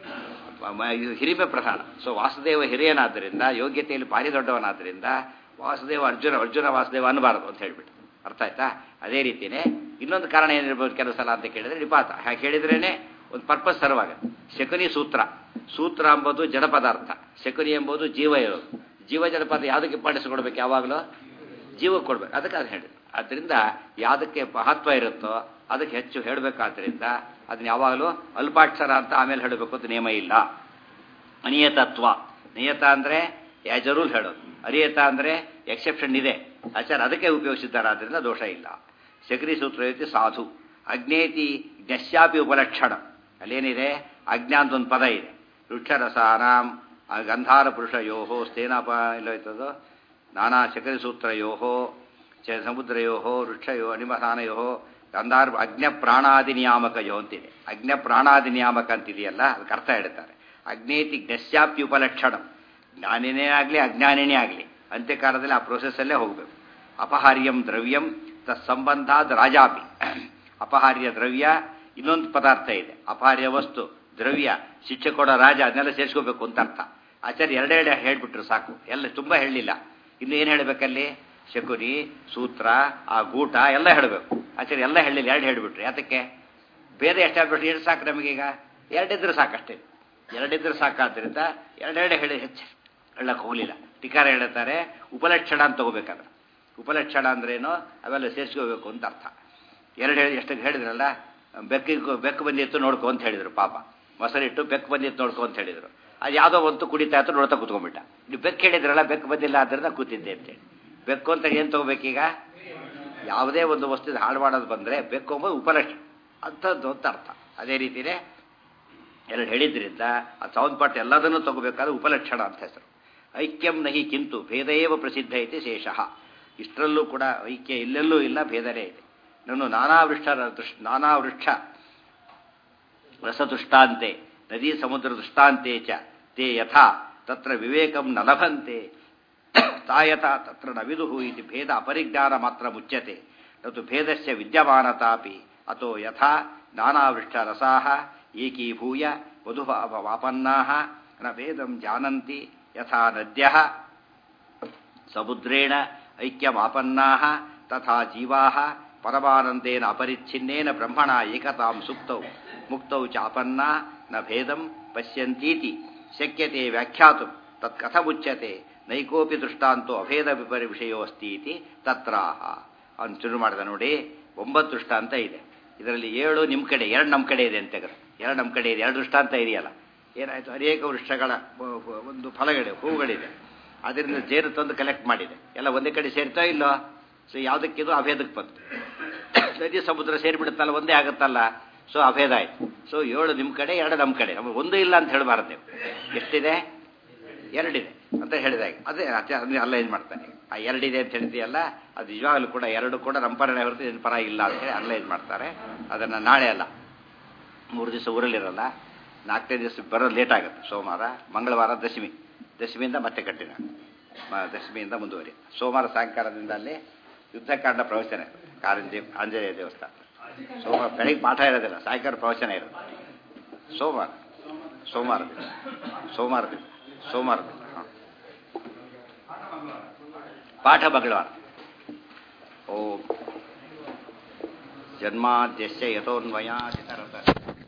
ಮ- ಇದು ಹಿರಿಮೆ ಪ್ರಧಾನ ಸೊ ವಾಸುದೇವ ಹಿರಿಯನಾದ್ದರಿಂದ ಯೋಗ್ಯತೆಯಲ್ಲಿ ಭಾರಿ ದೊಡ್ಡವನಾದ್ದರಿಂದ ವಾಸುದೇವ ಅರ್ಜುನ ಅರ್ಜುನ ವಾಸುದೇವ ಅನ್ನಬಾರದು ಅಂತ ಹೇಳ್ಬಿಟ್ಟು ಅರ್ಥ ಆಯ್ತಾ ಅದೇ ರೀತಿಯೇ ಇನ್ನೊಂದು ಕಾರಣ ಏನಿರ್ಬೋದು ಕೆಲವು ಸಲ ಅಂತ ಕೇಳಿದ್ರೆ ನಿಪಾತ ಹಾಗೆ ಹೇಳಿದ್ರೇನೆ ಒಂದು ಪರ್ಪಸ್ ಸರ್ವಾಗುತ್ತೆ ಶಕುನಿ ಸೂತ್ರ ಸೂತ್ರ ಎಂಬುದು ಜಡ ಪದಾರ್ಥ ಶಕುನಿ ಎಂಬುದು ಜೀವ ಇರೋದು ಜೀವ ಜಡ ಪದಾರ್ಥ ಯಾವುದಕ್ಕೆ ಇಂಪಾರ್ಟೆನ್ಸ್ ಕೊಡ್ಬೇಕು ಯಾವಾಗಲೂ ಜೀವಕ್ಕೆ ಕೊಡ್ಬೇಕು ಅದಕ್ಕೆ ಅದು ಹೇಳಿದ್ರು ಆದ್ದರಿಂದ ಯಾವುದಕ್ಕೆ ಮಹತ್ವ ಇರುತ್ತೋ ಅದಕ್ಕೆ ಹೆಚ್ಚು ಹೇಳಬೇಕಾದ್ರಿಂದ ಅದನ್ನ ಯಾವಾಗಲೂ ಅಲ್ಪಾಕ್ಷರ ಅಂತ ಆಮೇಲೆ ಹೇಳಬೇಕು ಅಂತ ನಿಯಮ ಇಲ್ಲ ಅನಿಯತತ್ವ ನಿಯತ ಅಂದರೆ ಆ್ಯಸ್ ರೂಲ್ ಹೇಳೋದು ಅನಿಯತ ಅಂದರೆ ಎಕ್ಸೆಪ್ಷನ್ ಇದೆ ಆಚಾರ ಅದಕ್ಕೆ ಉಪಯೋಗಿಸಿದ್ದಾರೆ ಆದ್ದರಿಂದ ದೋಷ ಇಲ್ಲ ಶಕರಿ ಸೂತ್ರ ರೀತಿ ಸಾಧು ಅಗ್ನೇತಿ ಜ್ಞಶ್ಯಾಪಿ ಉಪಲಕ್ಷಣ ಅಲ್ಲೇನಿದೆ ಅಜ್ಞಾನದ ಒಂದು ಪದ ಇದೆ ವೃಕ್ಷರಸಾನಾಂ ಆ ಗಂಧಾರ ಪುರುಷಯೋ ಸ್ಥೇನಪ ಎಲ್ಲೋಯ್ತದೋ ನಾನಾ ಶಕರಿ ಸೂತ್ರಯೋ ಚ ಸಮುದ್ರಯೋ ವೃಕ್ಷಯೋ ಅನಿಮಸಾನಯೋ ಗಂಧಾರ ಅಗ್ನ ಪ್ರಾಣಾದಿ ನಿಯಾಮಕಯೋ ಅಂತಿದೆ ಅಗ್ನ ಪ್ರಾಣಾದಿ ನಿಯಾಮಕ ಅಂತಿದೆಯಲ್ಲ ಅದಕ್ಕೆ ಅರ್ಥ ಹೇಳ್ತಾರೆ ಅಗ್ನೇತಿ ಜ್ಞಶ್ಯಾಪ್ಯುಪಲಕ್ಷಣ ಜ್ಞಾನಿನೇ ಆಗಲಿ ಅಜ್ಞಾನಿನೇ ಆಗಲಿ ಅಂತ್ಯಕಾಲದಲ್ಲಿ ಆ ಪ್ರೋಸೆಸ್ಸಲ್ಲೇ ಹೋಗಬೇಕು ಅಪಹಾರ್ಯಂ ದ್ರವ್ಯಂ ತತ್ಸಂಬಂಧಾದ್ ರಾಜಾಪಿ ಅಪಹಾರ್ಯ ದ್ರವ್ಯ ಇನ್ನೊಂದು ಪದಾರ್ಥ ಇದೆ ಅಪಹಾರ್ಯ ವಸ್ತು ದ್ರವ್ಯ ಶಿಕ್ಷೆ ಕೊಡೋ ರಾಜ ಅದನ್ನೆಲ್ಲ ಸೇರಿಸ್ಕೋಬೇಕು ಅಂತ ಅರ್ಥ ಆಚಾರ್ಯ ಎರಡೆರಡೆ ಹೇಳ್ಬಿಟ್ರು ಸಾಕು ಎಲ್ಲ ತುಂಬ ಹೇಳಲಿಲ್ಲ ಇನ್ನು ಏನು ಹೇಳಬೇಕಲ್ಲಿ ಶಕುನಿ ಸೂತ್ರ ಆ ಗೂಟ ಎಲ್ಲ ಹೇಳಬೇಕು ಆಚಾರ್ಯ ಎಲ್ಲ ಹೇಳಿಲ್ಲ ಎರಡು ಹೇಳಿಬಿಟ್ರು ಯಾತಕ್ಕೆ ಬೇರೆ ಎಷ್ಟು ಹೇಳ್ಬಿಟ್ರು ಎರಡು ಸಾಕು ನಮಗೀಗ ಎರಡಿದ್ರೆ ಸಾಕಷ್ಟೇ ಎರಡಿದ್ರೆ ಸಾಕಾದ್ರಿಂದ ಎರಡೆರಡೆ ಹೇಳಿ ಹೆಚ್ಚು ಹೇಳಕ್ಕೆ ಹೋಗಲಿಲ್ಲ ಟಿಕಾರ ಹೇಳ್ತಾರೆ ಉಪಲಕ್ಷಣ ಅಂತ ತಗೋಬೇಕಾದ್ರೆ ಉಪಲಕ್ಷಣ ಅಂದ್ರೇನು ಅವೆಲ್ಲ ಸೇರಿಸ್ಕೋಬೇಕು ಅಂತ ಅರ್ಥ ಎರಡು ಹೇಳಿ ಎಷ್ಟು ಹೇಳಿದ್ರಲ್ಲ ಬೆಕ್ಕಿಗೆ ಬೆಕ್ಕು ಬಂದಿತ್ತು ನೋಡ್ಕೊ ಅಂತ ಹೇಳಿದ್ರು ಪಾಪ ಮೊಸರಿಟ್ಟು ಬೆಕ್ಕು ಬಂದಿತ್ತು ನೋಡ್ಕೊ ಅಂತ ಹೇಳಿದ್ರು ಅದು ಯಾವುದೋ ಒಂದು ಕುಡಿತಾ ಇತ್ತು ನೋಡ್ತಾ ಕುತ್ಕೊಂಡ್ಬಿಟ್ಟ ನೀವು ಬೆಕ್ಕು ಹೇಳಿದ್ರಲ್ಲ ಬೆಕ್ಕು ಬಂದಿಲ್ಲ ಆದ್ದರಿಂದ ಕೂತಿದ್ದೆ ಅಂತೇಳಿ ಬೆಕ್ಕು ಅಂತ ಏನು ತಗೋಬೇಕೀಗ ಯಾವುದೇ ಒಂದು ವಸ್ತು ಹಾಳು ಮಾಡೋದು ಬಂದರೆ ಬೆಕ್ಕು ಎಂಬುದು ಉಪಲಕ್ಷಣ ಅಂಥದ್ದು ಅಂತ ಅರ್ಥ ಅದೇ ರೀತಿಯೇ ಎರಡು ಹೇಳಿದ್ರಿಂದ ಆ ಸೌಂದ್ ಪಾಟ್ ಎಲ್ಲದನ್ನೂ ತಗೋಬೇಕಾದ್ರೆ ಉಪಲಕ್ಷಣ ಅಂತ ಹೆಸರು ಐಕ್ಯಂ ನಹಿ ಕಿಂತು ಭೇದೇವ ಪ್ರಸಿದ್ಧ ಐತಿ ಶೇಷಃ ಇಷ್ಟರಲ್ಲೂ ಕೂಡ ಐಕ್ಯ ಇಲ್ಲೆಲ್ಲೂ ಇಲ್ಲ ಭೇದನೇ ಇದೆ ನಾನು ನಾನಾ ವೃಕ್ಷ ನಾನಾ ವೃಕ್ಷ ರಸದೃಷ್ಟಾಂತೆ ನದಿ ಸಮುದ್ರ ದೃಷ್ಟಾಂತೆ ಚ ತೇ ಯಥಾ ತತ್ರ ವಿವೇಕಂ ನ ಲಭಂತೆ ತಾಯಥ ತತ್ರ ನ ವಿದುಹು ಇತಿ ಭೇದ ಅಪರಿಜ್ಞಾನ ಮಾತ್ರ ಮುಚ್ಯತೆ ನತು ಭೇದಸ್ಯ ವಿದ್ಯಮಾನತಾಪಿ ಅತೋ ಯಥಾ ನಾನಾವೃಷ್ಟ ರಸಾಹ ಏಕೀಭೂಯ ವಧುವಾಪನ್ನಾಹ ನ ಭೇದಂ ಜಾನಂತಿ ಯಥಾ ನದ್ಯಃ ಸಮುದ್ರೇಣ ಐಕ್ಯಮಾಪನ್ನಾಹ ತಥಾ ಜೀವಾಹ ಪರಮಾನಂದೇನ ಅಪರಿಚ್ಛಿನ್ನೇನ ಬ್ರಹ್ಮಣ ಏಕತಾಂ ಸುಪ್ತೌ ಮುಕ್ತೌ ಚಾಪನ್ನ ನ ಭೇದಂ ಪಶ್ಯಂತೀತಿ ಶಕ್ಯತೆ ವ್ಯಾಖ್ಯಾತು ತತ್ ಕಥಮುಚ್ಯತೆ ನೈಕೋಪಿ ದೃಷ್ಟಾಂತೋ ಅಭೇದ ವಿಪರಿ ವಿಷಯೋ ಅಸ್ತಿ ಇತಿ ತತ್ರಾಹ ಅವನು ಶುರು ಮಾಡಿದ ನೋಡಿ ಒಂಬತ್ತು ದೃಷ್ಟಾಂತ ಇದೆ ಇದರಲ್ಲಿ ಏಳು ನಿಮ್ಮ ಕಡೆ ಎರಡು ನಮ್ಮ ಕಡೆ ಇದೆ ಅಂತ ತೆಗೆದು ಎರಡು ನಮ್ಮ ಕಡೆ ಇದೆ ಎರಡು ದೃಷ್ಟಾಂತ ಇದೆಯಲ್ಲ ಏನಾಯಿತು ಅನೇಕ ವೃಕ್ಷಗಳ ಬ- ಬ- ಒಂದು ಫಲಗಳಿವೆ ಹೂಗಳಿದೆ ಅದರಿಂದ ಜೇನು ತಂದು ಕಲೆಕ್ಟ್ ಮಾಡಿದೆ ಎಲ್ಲ ಒಂದೇ ಕಡೆ ಸೇರ್ತಾ ಇಲ್ಲೋ ಸೊ ಯಾವುದಕ್ಕಿದು ಅಭೇದಕ್ಕೆ ಬಂತು ನದಿ ಸಮುದ್ರ ಸೇರಿಬಿಡುತ್ತಲ್ಲ ಒಂದೇ ಆಗುತ್ತಲ್ಲ ಸೊ ಅಭೇದ ಆಯ್ತು ಸೊ ಏಳು ನಿಮ್ಮ ಕಡೆ ಎರಡು ನಮ್ಮ ಕಡೆ ನಮಗೆ ಒಂದು ಇಲ್ಲ ಅಂತ ಹೇಳಬಾರ್ದು ನೀವು ಎಷ್ಟಿದೆ ಎರಡಿದೆ ಅಂತ ಹೇಳಿದಾಗ ಅದೇ ಅದನ್ನ ಅನಲೈಸ್ ಮಾಡ್ತಾನೆ ಆ ಎರಡಿದೆ ಅಂತ ಹೇಳ್ತೀಯಲ್ಲ ಅದು ನಿಜವಾಗಲೂ ಕೂಡ ಎರಡು ಕೂಡ ನಮ್ಮ ಪರನೇ ಹೊರತು ನಿನ್ನ ಪರ ಇಲ್ಲ ಅಂತ ಹೇಳಿ ಅನಲೈಸ್ ಮಾಡ್ತಾರೆ ಅದನ್ನು ನಾಳೆ ಅಲ್ಲ ಮೂರು ದಿವಸ ಊರಲ್ಲಿರಲ್ಲ ನಾಲ್ಕನೇ ದಿವಸ ಬರೋದು ಲೇಟ್ ಆಗುತ್ತೆ ಸೋಮವಾರ ಮಂಗಳವಾರ ದಶಮಿ ದಶಮಿಯಿಂದ ಮತ್ತೆ ಕಟ್ಟಿನ ಮ- ದಶಮಿಯಿಂದ ಮುಂದುವರಿ ಸೋಮವಾರ ಸಾಯಂಕಾಲದಿಂದ ಅಲ್ಲಿ ಯುದ್ಧಕಾಂಡ ಪ್ರವಚನ ಇರುತ್ತೆ ಕಾರಂಜಿ ಆಂಜನೇಯ ದೇವಸ್ಥಾನ ಸೋಮವಾರ ಬೆಳಿಗ್ಗೆ ಪಾಠ ಇರೋದಿಲ್ಲ ಸಾಯಂಕಾಲ ಪ್ರವಚನ ಇರುತ್ತೆ ಸೋಮವಾರ ಸೋಮವಾರದಿಂದ ಸೋಮವಾರದಿಂದ ಸೋಮವಾರದಿಂದ ಹಾಂ ಪಾಠ ಮಂಗಳವಾರ ಓ ಜನ್ಮಾದ್ಯಸ್ಯ ಯಥೋನ್ವಯಾಚಿತರತ